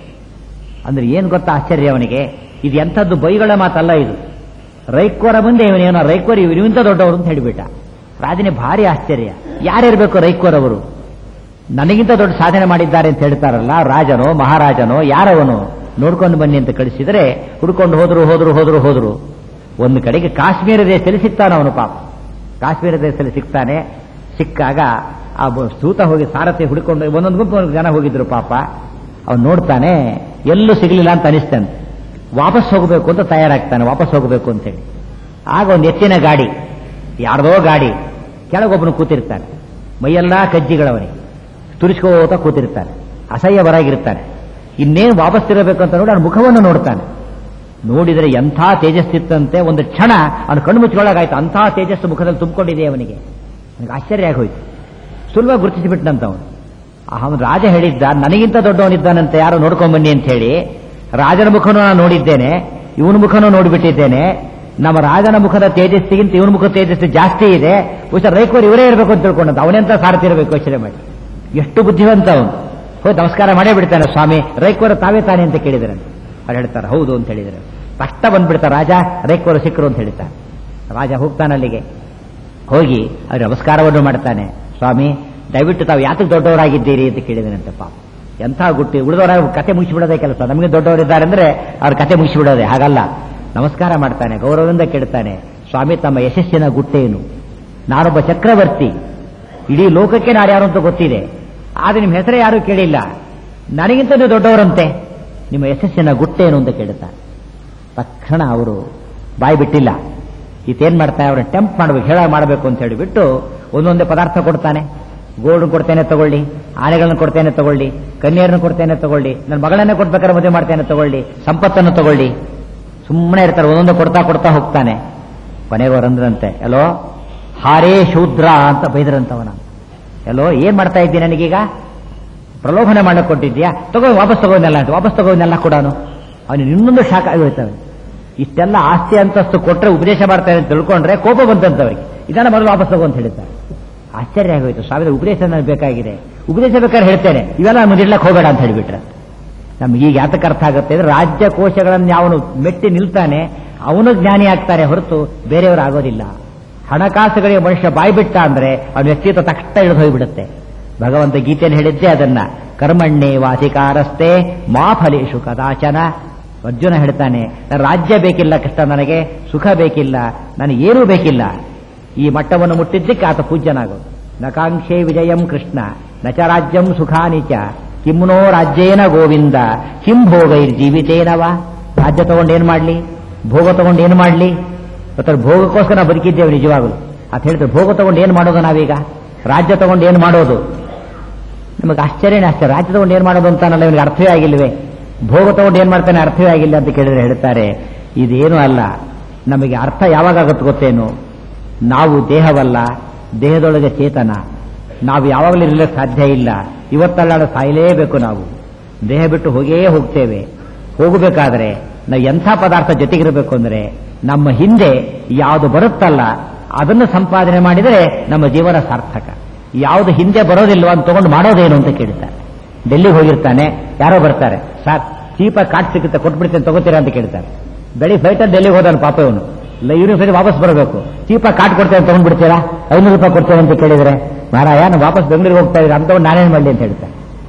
ಅಂದ್ರೆ ಏನು ಗೊತ್ತಾ ಆಶ್ಚರ್ಯ ಅವನಿಗೆ ಇದು ಎಂಥದ್ದು ಬೈಗಳ ಮಾತಲ್ಲ ಇದು ರೈಕ್ವರ ಮುಂದೆ ಇವನೇನೋ ರೈಕ್ವರ್ ಇವನಿಂತ ದೊಡ್ಡವರು ಅಂತ ಹೇಳಿಬಿಟ್ಟ ರಾಜನೇ ಭಾರಿ ಆಶ್ಚರ್ಯ ಯಾರಿರ್ಬೇಕು ರೈಕ್ವರ್ ಅವರು ನನಗಿಂತ ದೊಡ್ಡ ಸಾಧನೆ ಮಾಡಿದ್ದಾರೆ ಅಂತ ಹೇಳ್ತಾರಲ್ಲ ರಾಜನೋ ಮಹಾರಾಜನೋ ಯಾರವನು ನೋಡ್ಕೊಂಡು ಬನ್ನಿ ಅಂತ ಕಳಿಸಿದರೆ ಹುಡ್ಕೊಂಡು ಹೋದ್ರು ಹೋದ್ರು ಹೋದ್ರು ಹೋದ್ರು ಒಂದು ಕಡೆಗೆ ಕಾಶ್ಮೀರ ದೇಶದಲ್ಲಿ ಸಿಗ್ತಾನೆ ಅವನು ಪಾಪ ಕಾಶ್ಮೀರ ದೇಶದಲ್ಲಿ ಸಿಗ್ತಾನೆ ಸಿಕ್ಕಾಗ ಆ ಬ- ಸೂತ ಹೋಗಿ ಸಾರಥಿ ಹುಡ್ಕೊಂಡು ಒಂದೊಂದು ಗುಂಪು ಜನ ಹೋಗಿದ್ರು ಪಾಪ ಅವ್ನು ನೋಡ್ತಾನೆ ಎಲ್ಲೂ ಸಿಗಲಿಲ್ಲ ಅಂತ ಅನಿಸ್ತಾನೆ ವಾಪಸ್ ಹೋಗಬೇಕು ಅಂತ ತಯಾರಾಗ್ತಾನೆ ವಾಪಸ್ ಹೋಗಬೇಕು ಅಂತೇಳಿ ಆಗ ಒಂದು ಎತ್ತಿನ ಗಾಡಿ ಯಾರ್ದೋ ಗಾಡಿ ಕೆಳಗೊಬ್ಬನು ಕೂತಿರ್ತಾನೆ ಮೈಯೆಲ್ಲ ಕಜ್ಜಿಗಳವನಿಗೆ ತುರಿಸ್ಕೋತ ಕೂತಿರ್ತಾನೆ ಅಸಹ್ಯ ಬರಾಗಿರ್ತಾನೆ ಇನ್ನೇನು ವಾಪಸ್ ತಿರಬೇಕು ಅಂತ ನೋಡಿ ಅವನ ಮುಖವನ್ನು ನೋಡ್ತಾನೆ ನೋಡಿದರೆ ಎಂಥ ತೇಜಸ್ಸಿತ್ತಂತೆ ಒಂದು ಕ್ಷಣ ಅವನು ಕಣ್ಣು ಮುಚ್ಕೊಳ್ಳಾಗಾಯ್ತು ಅಂಥ ತೇಜಸ್ಸು ಮುಖದಲ್ಲಿ ತುಂಬಿಕೊಂಡಿದೆ ಅವನಿಗೆ ನನಗೆ ಆಶ್ಚರ್ಯ ಆಗೋಯ್ತು ಸುಲಭ ಗುರುತಿಸಿಬಿಟ್ಟನಂತ ಅವನು ಅವನು ರಾಜ ಹೇಳಿದ್ದ ನನಗಿಂತ ದೊಡ್ಡವನಿದ್ದಾನಂತೆ ಯಾರೋ ನೋಡ್ಕೊಂಬನ್ನಿ ಅಂತ ಹೇಳಿ ರಾಜನ ಮುಖನೂ ನಾನು ನೋಡಿದ್ದೇನೆ ಇವನ ಮುಖನೂ ನೋಡಿಬಿಟ್ಟಿದ್ದೇನೆ ನಮ್ಮ ರಾಜನ ಮುಖದ ತೇಜಸ್ಸಿಗಿಂತ ಇವನ ಮುಖದ ತೇಜಸ್ಸು ಜಾಸ್ತಿ ಇದೆ ಬಹುಶಃ ರೈಕೋರ್ ಇವರೇ ಇರಬೇಕು ಅಂತ ತಿಳ್ಕೊಂಡಂತ ಅವನೆಂತ ಸಾರಥಿ ಇರಬೇಕು ಯೋಚನೆ ಮಾಡಿ ಎಷ್ಟು ಬುದ್ಧಿವಂತ ಅವನು ಹೋಗಿ ನಮಸ್ಕಾರ ಮಾಡೇ ಬಿಡ್ತಾನೆ ಸ್ವಾಮಿ ರೈಕೋರ ತಾವೇ ತಾನೆ ಅಂತ ಕೇಳಿದ್ರೆ ಅವ್ರು ಹೇಳ್ತಾರೆ ಹೌದು ಅಂತ ಹೇಳಿದ್ರೆ ಕಷ್ಟ ಬಂದ್ಬಿಡ್ತಾರೆ ರಾಜ ರೈಕೋರು ಸಿಕ್ಕರು ಅಂತ ಹೇಳ್ತಾರೆ ರಾಜ ಹೋಗ್ತಾನೆ ಅಲ್ಲಿಗೆ ಹೋಗಿ ಅವ್ರ ನಮಸ್ಕಾರವನ್ನು ಮಾಡ್ತಾನೆ ಸ್ವಾಮಿ ದಯವಿಟ್ಟು ತಾವು ಯಾತಕ್ಕೆ ದೊಡ್ಡವರಾಗಿದ್ದೀರಿ ಅಂತ ಕೇಳಿದನಂತೆ ಪಾಪ ಎಂಥ ಗುಟ್ಟಿ ಉಳಿದವರ ಕತೆ ಮುಗಿಸಿಬಿಡೋದೇ ಕೆಲಸ ನಮಗೆ ದೊಡ್ಡವರಿದ್ದಾರೆ ಅಂದ್ರೆ ಅವ್ರ ಕತೆ ಮುಗಿಸಿಬಿಡೋದೆ ಹಾಗಲ್ಲ ನಮಸ್ಕಾರ ಮಾಡ್ತಾನೆ ಗೌರವದಿಂದ ಕೇಳ್ತಾನೆ ಸ್ವಾಮಿ ತಮ್ಮ ಯಶಸ್ಸಿನ ಗುಟ್ಟೇನು ನಾನೊಬ್ಬ ಚಕ್ರವರ್ತಿ ಇಡೀ ಲೋಕಕ್ಕೆ ನಾನು ಯಾರು ಅಂತ ಗೊತ್ತಿದೆ ಆದರೆ ನಿಮ್ಮ ಹೆಸರೇ ಯಾರೂ ಕೇಳಿಲ್ಲ ನನಗಿಂತ ನೀವು ದೊಡ್ಡವರಂತೆ ನಿಮ್ಮ ಯಶಸ್ಸಿನ ಗುಟ್ಟೇನು ಅಂತ ಕೇಳುತ್ತಾರೆ ತಕ್ಷಣ ಅವರು ಬಾಯಿ ಬಿಟ್ಟಿಲ್ಲ ಈತೇನ್ ಮಾಡ್ತಾನೆ ಅವ್ರನ್ನ ಟೆಂಪ್ ಮಾಡ್ಬೇಕು ಹೇಳ ಮಾಡಬೇಕು ಅಂತ ಹೇಳಿಬಿಟ್ಟು ಒಂದೊಂದೇ ಪದಾರ್ಥ ಕೊಡ್ತಾನೆ ಗೋಲ್ಡ್ ಕೊಡ್ತೇನೆ ತಗೊಳ್ಳಿ ಆನೆಗಳನ್ನ ಕೊಡ್ತೇನೆ ತಗೊಳ್ಳಿ ಕನ್ಯರನ್ನು ಕೊಡ್ತೇನೆ ತಗೊಳ್ಳಿ ನನ್ನ ಮಗಳನ್ನೇ ಕೊಡ್ಬೇಕಾದ್ರೆ ಮದುವೆ ಮಾಡ್ತೇನೆ ತಗೊಳ್ಳಿ ಸಂಪತ್ತನ್ನು ತಗೊಳ್ಳಿ ಸುಮ್ಮನೆ ಇರ್ತಾರೆ ಒಂದೊಂದು ಕೊಡ್ತಾ ಕೊಡ್ತಾ ಹೋಗ್ತಾನೆ ಕೊನೆಗೆ ಅವರಂದ್ರಂತೆ ಎಲ್ಲೋ ಹಾರೇ ಶೂದ್ರ ಅಂತ ಬೈದ್ರಂತವನ ಎಲ್ಲೋ ಏನ್ ಮಾಡ್ತಾ ಇದ್ದೀನಿ ನನಗೀಗ ಪ್ರಲೋಭನೆ ಮಾಡಕ್ ಕೊಟ್ಟಿದ್ಯಾ ತಗೋ ವಾಪಸ್ ತಗೋನೆಲ್ಲ ಅಂತ ವಾಪಸ್ ತಗೋನೆಲ್ಲ ಕೊಡೋನು ಅವನಿಗೆ ಇನ್ನೊಂದು ಶಾಖ ಆಗೋಯ್ತವೆ ಇಷ್ಟೆಲ್ಲ ಆಸ್ತಿ ಅಂತಸ್ತು ಕೊಟ್ರೆ ಉಪದೇಶ ಮಾಡ್ತಾರೆ ಅಂತ ತಿಳ್ಕೊಂಡ್ರೆ ಕೋಪ ಬಂತಂತವ್ರಿಗೆ ಇದನ್ನ ಮೊದಲು ವಾಪಸ್ ತಗೋ ಅಂತ ಹೇಳಿದ್ದಾರೆ ಆಶ್ಚರ್ಯ ಆಗೋಯ್ತು ಸಾವಿರ ಉಪದೇಶ ನನಗೆ ಬೇಕಾಗಿದೆ ಉಪದೇಶ ಬೇಕಾದ್ರೆ ಹೇಳ್ತೇನೆ ಇವೆಲ್ಲ ಮುಂದಿಡ್ಲಕ್ಕೆ ಹೋಗಬೇಡ ಅಂತ ಹೇಳಿಬಿಟ್ರೆ ನಮ್ಗೆ ಈಗ ಯಾತಕ್ಕೆ ಅರ್ಥ ಆಗುತ್ತೆ ಅಂದ್ರೆ ರಾಜ್ಯ ಕೋಶಗಳನ್ನು ಅವನು ಮೆಟ್ಟಿ ನಿಲ್ತಾನೆ ಅವನು ಜ್ಞಾನಿ ಆಗ್ತಾರೆ ಹೊರತು ಬೇರೆಯವರು ಆಗೋದಿಲ್ಲ ಹಣಕಾಸುಗಳಿಗೆ ಮನುಷ್ಯ ಬಾಯಿ ಬಿಟ್ಟ ಅಂದ್ರೆ ಅವನ ವ್ಯಕ್ತಿತ್ವ ತಕ್ಷಣ ಇಳಿದು ಹೋಗಿಬಿಡುತ್ತೆ ಭಗವಂತ ಗೀತೆಯಲ್ಲಿ ಹೇಳಿದ್ದೆ ಅದನ್ನ ಕರ್ಮಣ್ಣೆ ವಾಸಿಕಾರಸ್ತೆ ಮಾ ಫಲೇಶು ಕದಾಚನ ಅರ್ಜುನ ಹೇಳ್ತಾನೆ ನನ್ನ ರಾಜ್ಯ ಬೇಕಿಲ್ಲ ಕೃಷ್ಣ ನನಗೆ ಸುಖ ಬೇಕಿಲ್ಲ ನನಗೇನೂ ಬೇಕಿಲ್ಲ ಈ ಮಟ್ಟವನ್ನು ಮುಟ್ಟಿದ್ದಕ್ಕೆ ಆತ ಪೂಜ್ಯನಾಗೋದು ನಕಾಂಕ್ಷೆ ವಿಜಯಂ ಕೃಷ್ಣ ನಚ ರಾಜ್ಯಂ ಸುಖಾನಿ ಚ ಕಿಮ್ನೋ ರಾಜ್ಯೇನ ಗೋವಿಂದ ಕಿಂ ಭೋಗೈರ್ ಜೀವಿತೇನವ ರಾಜ್ಯ ತಗೊಂಡು ಏನ್ ಮಾಡ್ಲಿ ಭೋಗ ತಗೊಂಡು ಏನ್ ಮಾಡ್ಲಿ ಗೊತ್ತಾರೆ ಭೋಗಕ್ಕೋಸ್ಕರ ನಾವು ಬದುಕಿದ್ದೇವೆ ನಿಜವಾಗಲು ಅಂತ ಹೇಳ್ತಾರೆ ಭೋಗ ತಗೊಂಡು ಏನ್ ಮಾಡೋದು ನಾವೀಗ ರಾಜ್ಯ ತಗೊಂಡು ಏನ್ ಮಾಡೋದು ನಮಗೆ ಆಶ್ಚರ್ಯನೇ ಆಶ್ಚರ್ಯ ರಾಜ್ಯ ತಗೊಂಡು ಏನ್ ಮಾಡೋದು ಅಂತಾನಲ್ಲ ಇವನಿಗೆ ಅರ್ಥವೇ ಆಗಿಲ್ವೇ ಭೋಗ ತಗೊಂಡು ಏನ್ ಮಾಡ್ತಾನೆ ಅರ್ಥವೇ ಆಗಿಲ್ಲ ಅಂತ ಕೇಳಿದ್ರೆ ಹೇಳ್ತಾರೆ ಇದೇನು ಅಲ್ಲ ನಮಗೆ ಅರ್ಥ ಯಾವಾಗ ಆಗುತ್ತೆ ಗೊತ್ತೇನು ನಾವು ದೇಹವಲ್ಲ ದೇಹದೊಳಗೆ ಚೇತನ ನಾವು ಯಾವಾಗಲೂ ಇರಲಿಕ್ಕೆ ಸಾಧ್ಯ ಇಲ್ಲ ಇವತ್ತಲ್ಲಾಡ ಸಾಯಲೇಬೇಕು ನಾವು ದೇಹ ಬಿಟ್ಟು ಹೋಗೇ ಹೋಗ್ತೇವೆ ಹೋಗಬೇಕಾದ್ರೆ ನಾವು ಎಂಥ ಪದಾರ್ಥ ಜೊತೆಗಿರಬೇಕು ಅಂದ್ರೆ ನಮ್ಮ ಹಿಂದೆ ಯಾವುದು ಬರುತ್ತಲ್ಲ ಅದನ್ನು ಸಂಪಾದನೆ ಮಾಡಿದರೆ ನಮ್ಮ ಜೀವನ ಸಾರ್ಥಕ ಯಾವುದು ಹಿಂದೆ ಬರೋದಿಲ್ವ ಅಂತ ತಗೊಂಡು ಮಾಡೋದೇನು ಅಂತ ಕೇಳ್ತಾರೆ ಡೆಲ್ಲಿಗೆ ಹೋಗಿರ್ತಾನೆ ಯಾರೋ ಬರ್ತಾರೆ ಸರ್ ಚೀಪ ಕಾಟ್ ಸಿಗುತ್ತೆ ಕೊಟ್ಬಿಡ್ತೇನೆ ತಗೋತೀರಾ ಅಂತ ಕೇಳ್ತಾರೆ ಬೆಳಿ ಫ್ಲೈಟಲ್ಲಿ ಡೆಲ್ಲಿಗೆ ಹೋದಾನ ಪಾಪ ಇವನು ಯೂನಿವರ್ಸಿಟಿ ವಾಪಸ್ ಬರಬೇಕು ಚೀಪ ಕಾಟ್ ಕೊಡ್ತೇನೆ ತಗೊಂಡ್ಬಿಡ್ತೀರಾ ಐನೂರು ರೂಪಾಯಿ ಕೊಡ್ತೇನೆ ಅಂತ ಕೇಳಿದ್ರೆ ಮಾರಾಯ ನಾನು ವಾಪಸ್ ಬೆಂಗಳೂರಿಗೆ ಹೋಗ್ತಾ ಇದ್ರೆ ಅಂತ ನಾನೇನು ಮಾಡಲಿ ಅಂತ ಹೇಳ್ತಾರೆ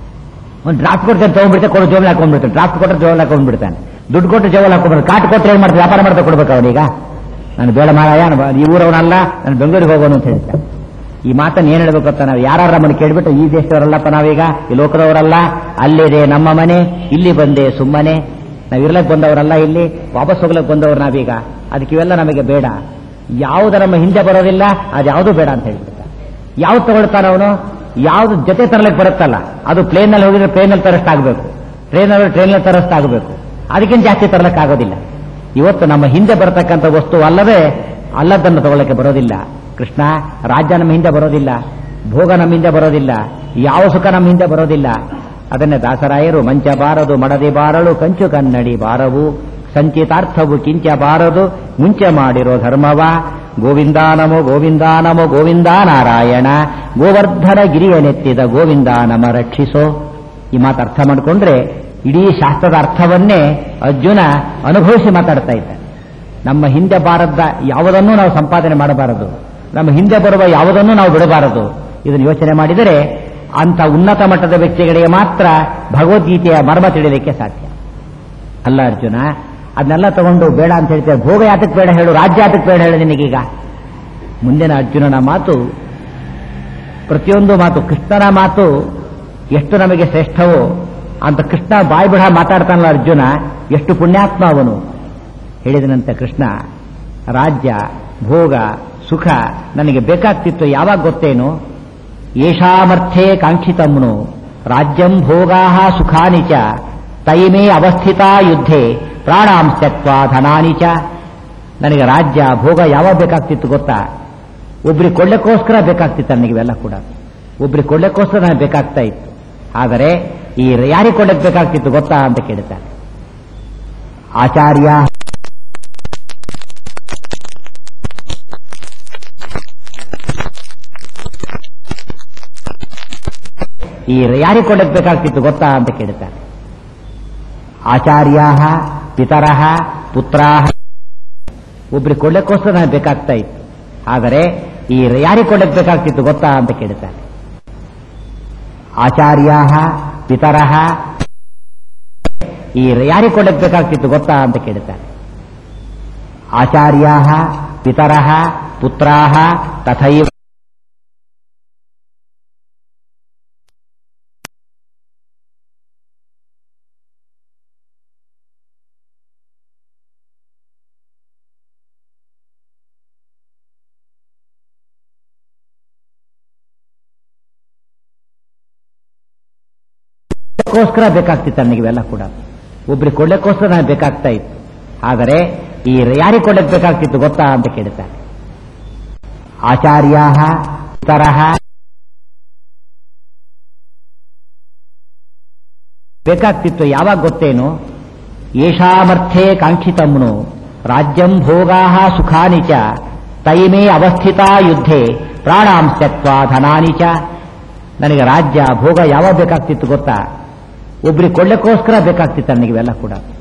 ಒಂದು ಡ್ರಾಫ್ಟ್ ಕೊಡ್ತೇನೆ ತಗೊಂಡ್ಬಿಡ್ತೆ ಕೊಡು ಜೋಬಲ್ ಹಾಕೊಂಡ್ಬಿಡ್ತಾನೆ ಡ್ರಾಫ್ಟ್ ಕೊಟ್ಟರೆ ಜೋಬಲ್ ಹಾಕೊಂಡ್ಬಿಡ್ತಾನೆ ದುಡ್ಡು ಕೊಟ್ಟು ಜೋಬಲ್ ಹಾಕೊಂಡ್ಬಿಡ್ತಾನೆ ಕಾಟ್ ಕೊಟ್ಟರೆ ಏನ್ ಮಾಡ್ತಾರೆ ವ್ಯಾಪಾರ ಮಾಡ್ತಾ ಕೊಡ್ಬೇಕು ಅವನೀಗ ನಾನು ಬೇಡ ಮಾರಾಯ ನಾನು ಈ ಊರವನಲ್ಲ ನಾನು ಬೆಂಗಳೂರಿಗೆ ಹೋಗೋನು ಅಂತ ಹೇಳ್ತಾನೆ ಈ ಮಾತನ್ನು ಏನ್ ಹೇಳ್ಬೇಕು ಅಂತ ನಾವು ಯಾರ ನಮ್ಮನ್ನು ಕೇಳ್ಬಿಟ್ಟು ಈ ದೇಶದವರಲ್ಲಪ್ಪ ನಾವೀಗ ಈ ಲೋಕದವರಲ್ಲ ಅಲ್ಲಿದೆ ನಮ್ಮ ಮನೆ ಇಲ್ಲಿ ಬಂದೆ ಸುಮ್ಮನೆ ನಾವು ಇರ್ಲಕ್ ಬಂದವರಲ್ಲ ಇಲ್ಲಿ ವಾಪಸ್ ಹೋಗ್ಲಕ್ ಬಂದವರು ನಾವೀಗ ಅದಕ್ಕೆ ಇವೆಲ್ಲ ನಮಗೆ ಬೇಡ ಯಾವುದು ನಮ್ಮ ಹಿಂದೆ ಬರೋದಿಲ್ಲ ಅದು ಯಾವುದು ಬೇಡ ಅಂತ ಹೇಳ್ಬಿಡ್ತಾರೆ ಯಾವ್ದು ತಗೊಳ್ತಾನ ಅವನು ಯಾವ್ದು ಜೊತೆ ತರಲಿಕ್ಕೆ ಬರುತ್ತಲ್ಲ ಅದು ಪ್ಲೇನಲ್ಲಿ ಹೋಗಿದ್ರೆ ಪ್ಲೇನಲ್ಲಿ ತರಷ್ಟಾಗಬೇಕು ಟ್ರೈನಲ್ಲಿ ಟ್ರೈನಲ್ಲಿ ತರಷ್ಟಾಗಬೇಕು ಅದಕ್ಕಿಂತ ಜಾಸ್ತಿ ತರಲಿಕ್ಕೆ ಆಗೋದಿಲ್ಲ ಇವತ್ತು ನಮ್ಮ ಹಿಂದೆ ಬರತಕ್ಕಂಥ ವಸ್ತು ಅಲ್ಲದೆ ಅಲ್ಲದನ್ನು ತಗೊಳ್ಳಕ್ಕೆ ಬರೋದಿಲ್ಲ ಕೃಷ್ಣ ರಾಜ್ಯ ನಮ್ಮ ಹಿಂದೆ ಬರೋದಿಲ್ಲ ಭೋಗ ನಮ್ಮ ಹಿಂದೆ ಬರೋದಿಲ್ಲ ಯಾವ ಸುಖ ನಮ್ಮ ಹಿಂದೆ ಬರೋದಿಲ್ಲ ಅದನ್ನೇ ದಾಸರಾಯರು ಮಂಚ ಬಾರದು ಮಡದಿ ಬಾರಳು ಕಂಚು ಕನ್ನಡಿ ಬಾರವು ಸಂಚಿತಾರ್ಥವು ಕಿಂಚ ಬಾರದು ಮುಂಚೆ ಮಾಡಿರೋ ಧರ್ಮವ ಗೋವಿಂದ ನಮೋ ಗೋವಿಂದ ನಮೋ ಗೋವಿಂದ ನಾರಾಯಣ ಗೋವರ್ಧನ ಗಿರಿಯನೆತ್ತಿದ ಗೋವಿಂದ ನಮ ರಕ್ಷಿಸೋ ಈ ಮಾತು ಅರ್ಥ ಮಾಡಿಕೊಂಡ್ರೆ ಇಡೀ ಶಾಸ್ತ್ರದ ಅರ್ಥವನ್ನೇ ಅರ್ಜುನ ಅನುಭವಿಸಿ ಮಾತಾಡ್ತಾ ಇದ್ದ ನಮ್ಮ ಹಿಂದೆ ಬಾರದ್ದ ಯಾವುದನ್ನೂ ನಾವು ಸಂಪಾದನೆ ಮಾಡಬಾರದು ನಮ್ಮ ಹಿಂದೆ ಬರುವ ಯಾವುದನ್ನೂ ನಾವು ಬಿಡಬಾರದು ಇದನ್ನು ಯೋಚನೆ ಮಾಡಿದರೆ ಅಂತ ಉನ್ನತ ಮಟ್ಟದ ವ್ಯಕ್ತಿಗಳಿಗೆ ಮಾತ್ರ ಭಗವದ್ಗೀತೆಯ ಮರ್ಮ ತಿಳಿಯಲಿಕ್ಕೆ ಸಾಧ್ಯ ಅಲ್ಲ ಅರ್ಜುನ ಅದನ್ನೆಲ್ಲ ತಗೊಂಡು ಬೇಡ ಅಂತ ಹೇಳ್ತಾರೆ ಭೋಗ ಯಾತಕ್ಕೆ ಬೇಡ ಹೇಳು ರಾಜ್ಯ ಯಾತಕ್ಕೆ ಬೇಡ ಹೇಳು ನಿನಗೀಗ ಮುಂದಿನ ಅರ್ಜುನನ ಮಾತು ಪ್ರತಿಯೊಂದು ಮಾತು ಕೃಷ್ಣನ ಮಾತು ಎಷ್ಟು ನಮಗೆ ಶ್ರೇಷ್ಠವೋ ಅಂತ ಕೃಷ್ಣ ಬಾಯಿ ಬಿಡ ಮಾತಾಡ್ತಾನಲ್ಲ ಅರ್ಜುನ ಎಷ್ಟು ಪುಣ್ಯಾತ್ಮ ಅವನು ಹೇಳಿದನಂತೆ ಕೃಷ್ಣ ರಾಜ್ಯ ಭೋಗ ಸುಖ ನನಗೆ ಬೇಕಾಗ್ತಿತ್ತು ಯಾವಾಗ ಗೊತ್ತೇನು ಏಷಾಮರ್ಥ್ಯೇ ಕಾಂಕ್ಷಿತಮ್ನು ರಾಜ್ಯಂ ಭೋಗಾ ಸುಖಾನಿ ಚ ತೈಮೇ ಅವಸ್ಥಿತ ಯುದ್ಧೆ ಪ್ರಾಣಾಂಶತ್ವ ಧನಾನಿ ಚ ನನಗೆ ರಾಜ್ಯ ಭೋಗ ಯಾವಾಗ ಬೇಕಾಗ್ತಿತ್ತು ಗೊತ್ತಾ ಒಬ್ರಿಗೆ ಕೊಳ್ಳಕ್ಕೋಸ್ಕರ ಬೇಕಾಗ್ತಿತ್ತು ನನಗೆ ಇವೆಲ್ಲ ಕೂಡ ಒಬ್ರಿಗೆ ಕೊಳ್ಳಕ್ಕೋಸ್ಕರ ನನಗೆ ಬೇಕಾಗ್ತಾ ಇತ್ತು ಆದರೆ ಈ ಯಾರಿಗೆ ಕೊಳ್ಳಕ್ಕೆ ಬೇಕಾಗ್ತಿತ್ತು ಗೊತ್ತಾ ಅಂತ ಕೇಳುತ್ತಾರೆ ಆಚಾರ್ಯ ಈ ಯಾರಿಗೆ ಕೊಳ್ಳಕ್ಕೆ ಬೇಕಾಗ್ತಿತ್ತು ಗೊತ್ತಾ ಅಂತ ಕೇಳುತ್ತಾರೆ ಆಚಾರ್ಯ ಪಿತರ ಪುತ್ರ ಒಬ್ರಿಗೆ ಕೊಳ್ಳಕ್ಕೋಸ್ಕರ ನನಗೆ ಬೇಕಾಗ್ತಾ ಇತ್ತು ಆದರೆ ಈ ಯಾರಿಗೆ ಕೊಳ್ಳಕ್ಕೆ ಬೇಕಾಗ್ತಿತ್ತು ಗೊತ್ತಾ ಅಂತ ಕೇಳುತ್ತಾರೆ ಆಚಾರ್ಯ ಪಿತರ ಈ ಯಾರಿಗೆ ಕೊಳ್ಳಕ್ಕೆ ಬೇಕಾಗ್ತಿತ್ತು ಗೊತ್ತಾ ಅಂತ ಕೇಳುತ್ತಾರೆ ಆಚಾರ್ಯ ಪಿತರಃ ಪುತ್ರಾಹ ತಥೈವ ಗೋಸ್ಕರ ಬೇಕಾಗ್ತಿತ್ತು ನನಗೆ ಇವೆಲ್ಲ ಕೂಡ ಒಬ್ರಿಗೆ ಕೊಡ್ಲಿಕ್ಕೋಸ್ಕರ ನನಗೆ ಬೇಕಾಗ್ತಾ ಇತ್ತು ಆದರೆ ಈ ಯಾರಿಗೆ ಕೊಡ್ಲಿಕ್ಕೆ ಬೇಕಾಗ್ತಿತ್ತು ಗೊತ್ತಾ ಅಂತ ಕೇಳುತ್ತಾರೆ ಆಚಾರ್ಯ ತರಹ ಬೇಕಾಗ್ತಿತ್ತು ಯಾವಾಗ ಗೊತ್ತೇನು ಯೇಷಾಮರ್ಥೆ ಕಾಂಕ್ಷಿತಮ್ನು ರಾಜ್ಯಂ ಭೋಗಾ ಸುಖಾನಿ ಚ ತೈಮೇ ಅವಸ್ಥಿತ ಯುದ್ಧೆ ಪ್ರಾಣಾಂಶತ್ವ ಧನಾನಿ ಚ ನನಗೆ ರಾಜ್ಯ ಭೋಗ ಯಾವಾಗ ಬೇಕಾಗ್ತಿತ್ತು ಗೊತ್ತಾ ಒಬ್ರಿಗೆ ಕೊಳ್ಳಕ್ಕೋಸ್ಕರ ಬೇಕಾಗ್ತಿತ್ತು ನನಗೆ ಇವೆಲ್ಲ ಕೂಡ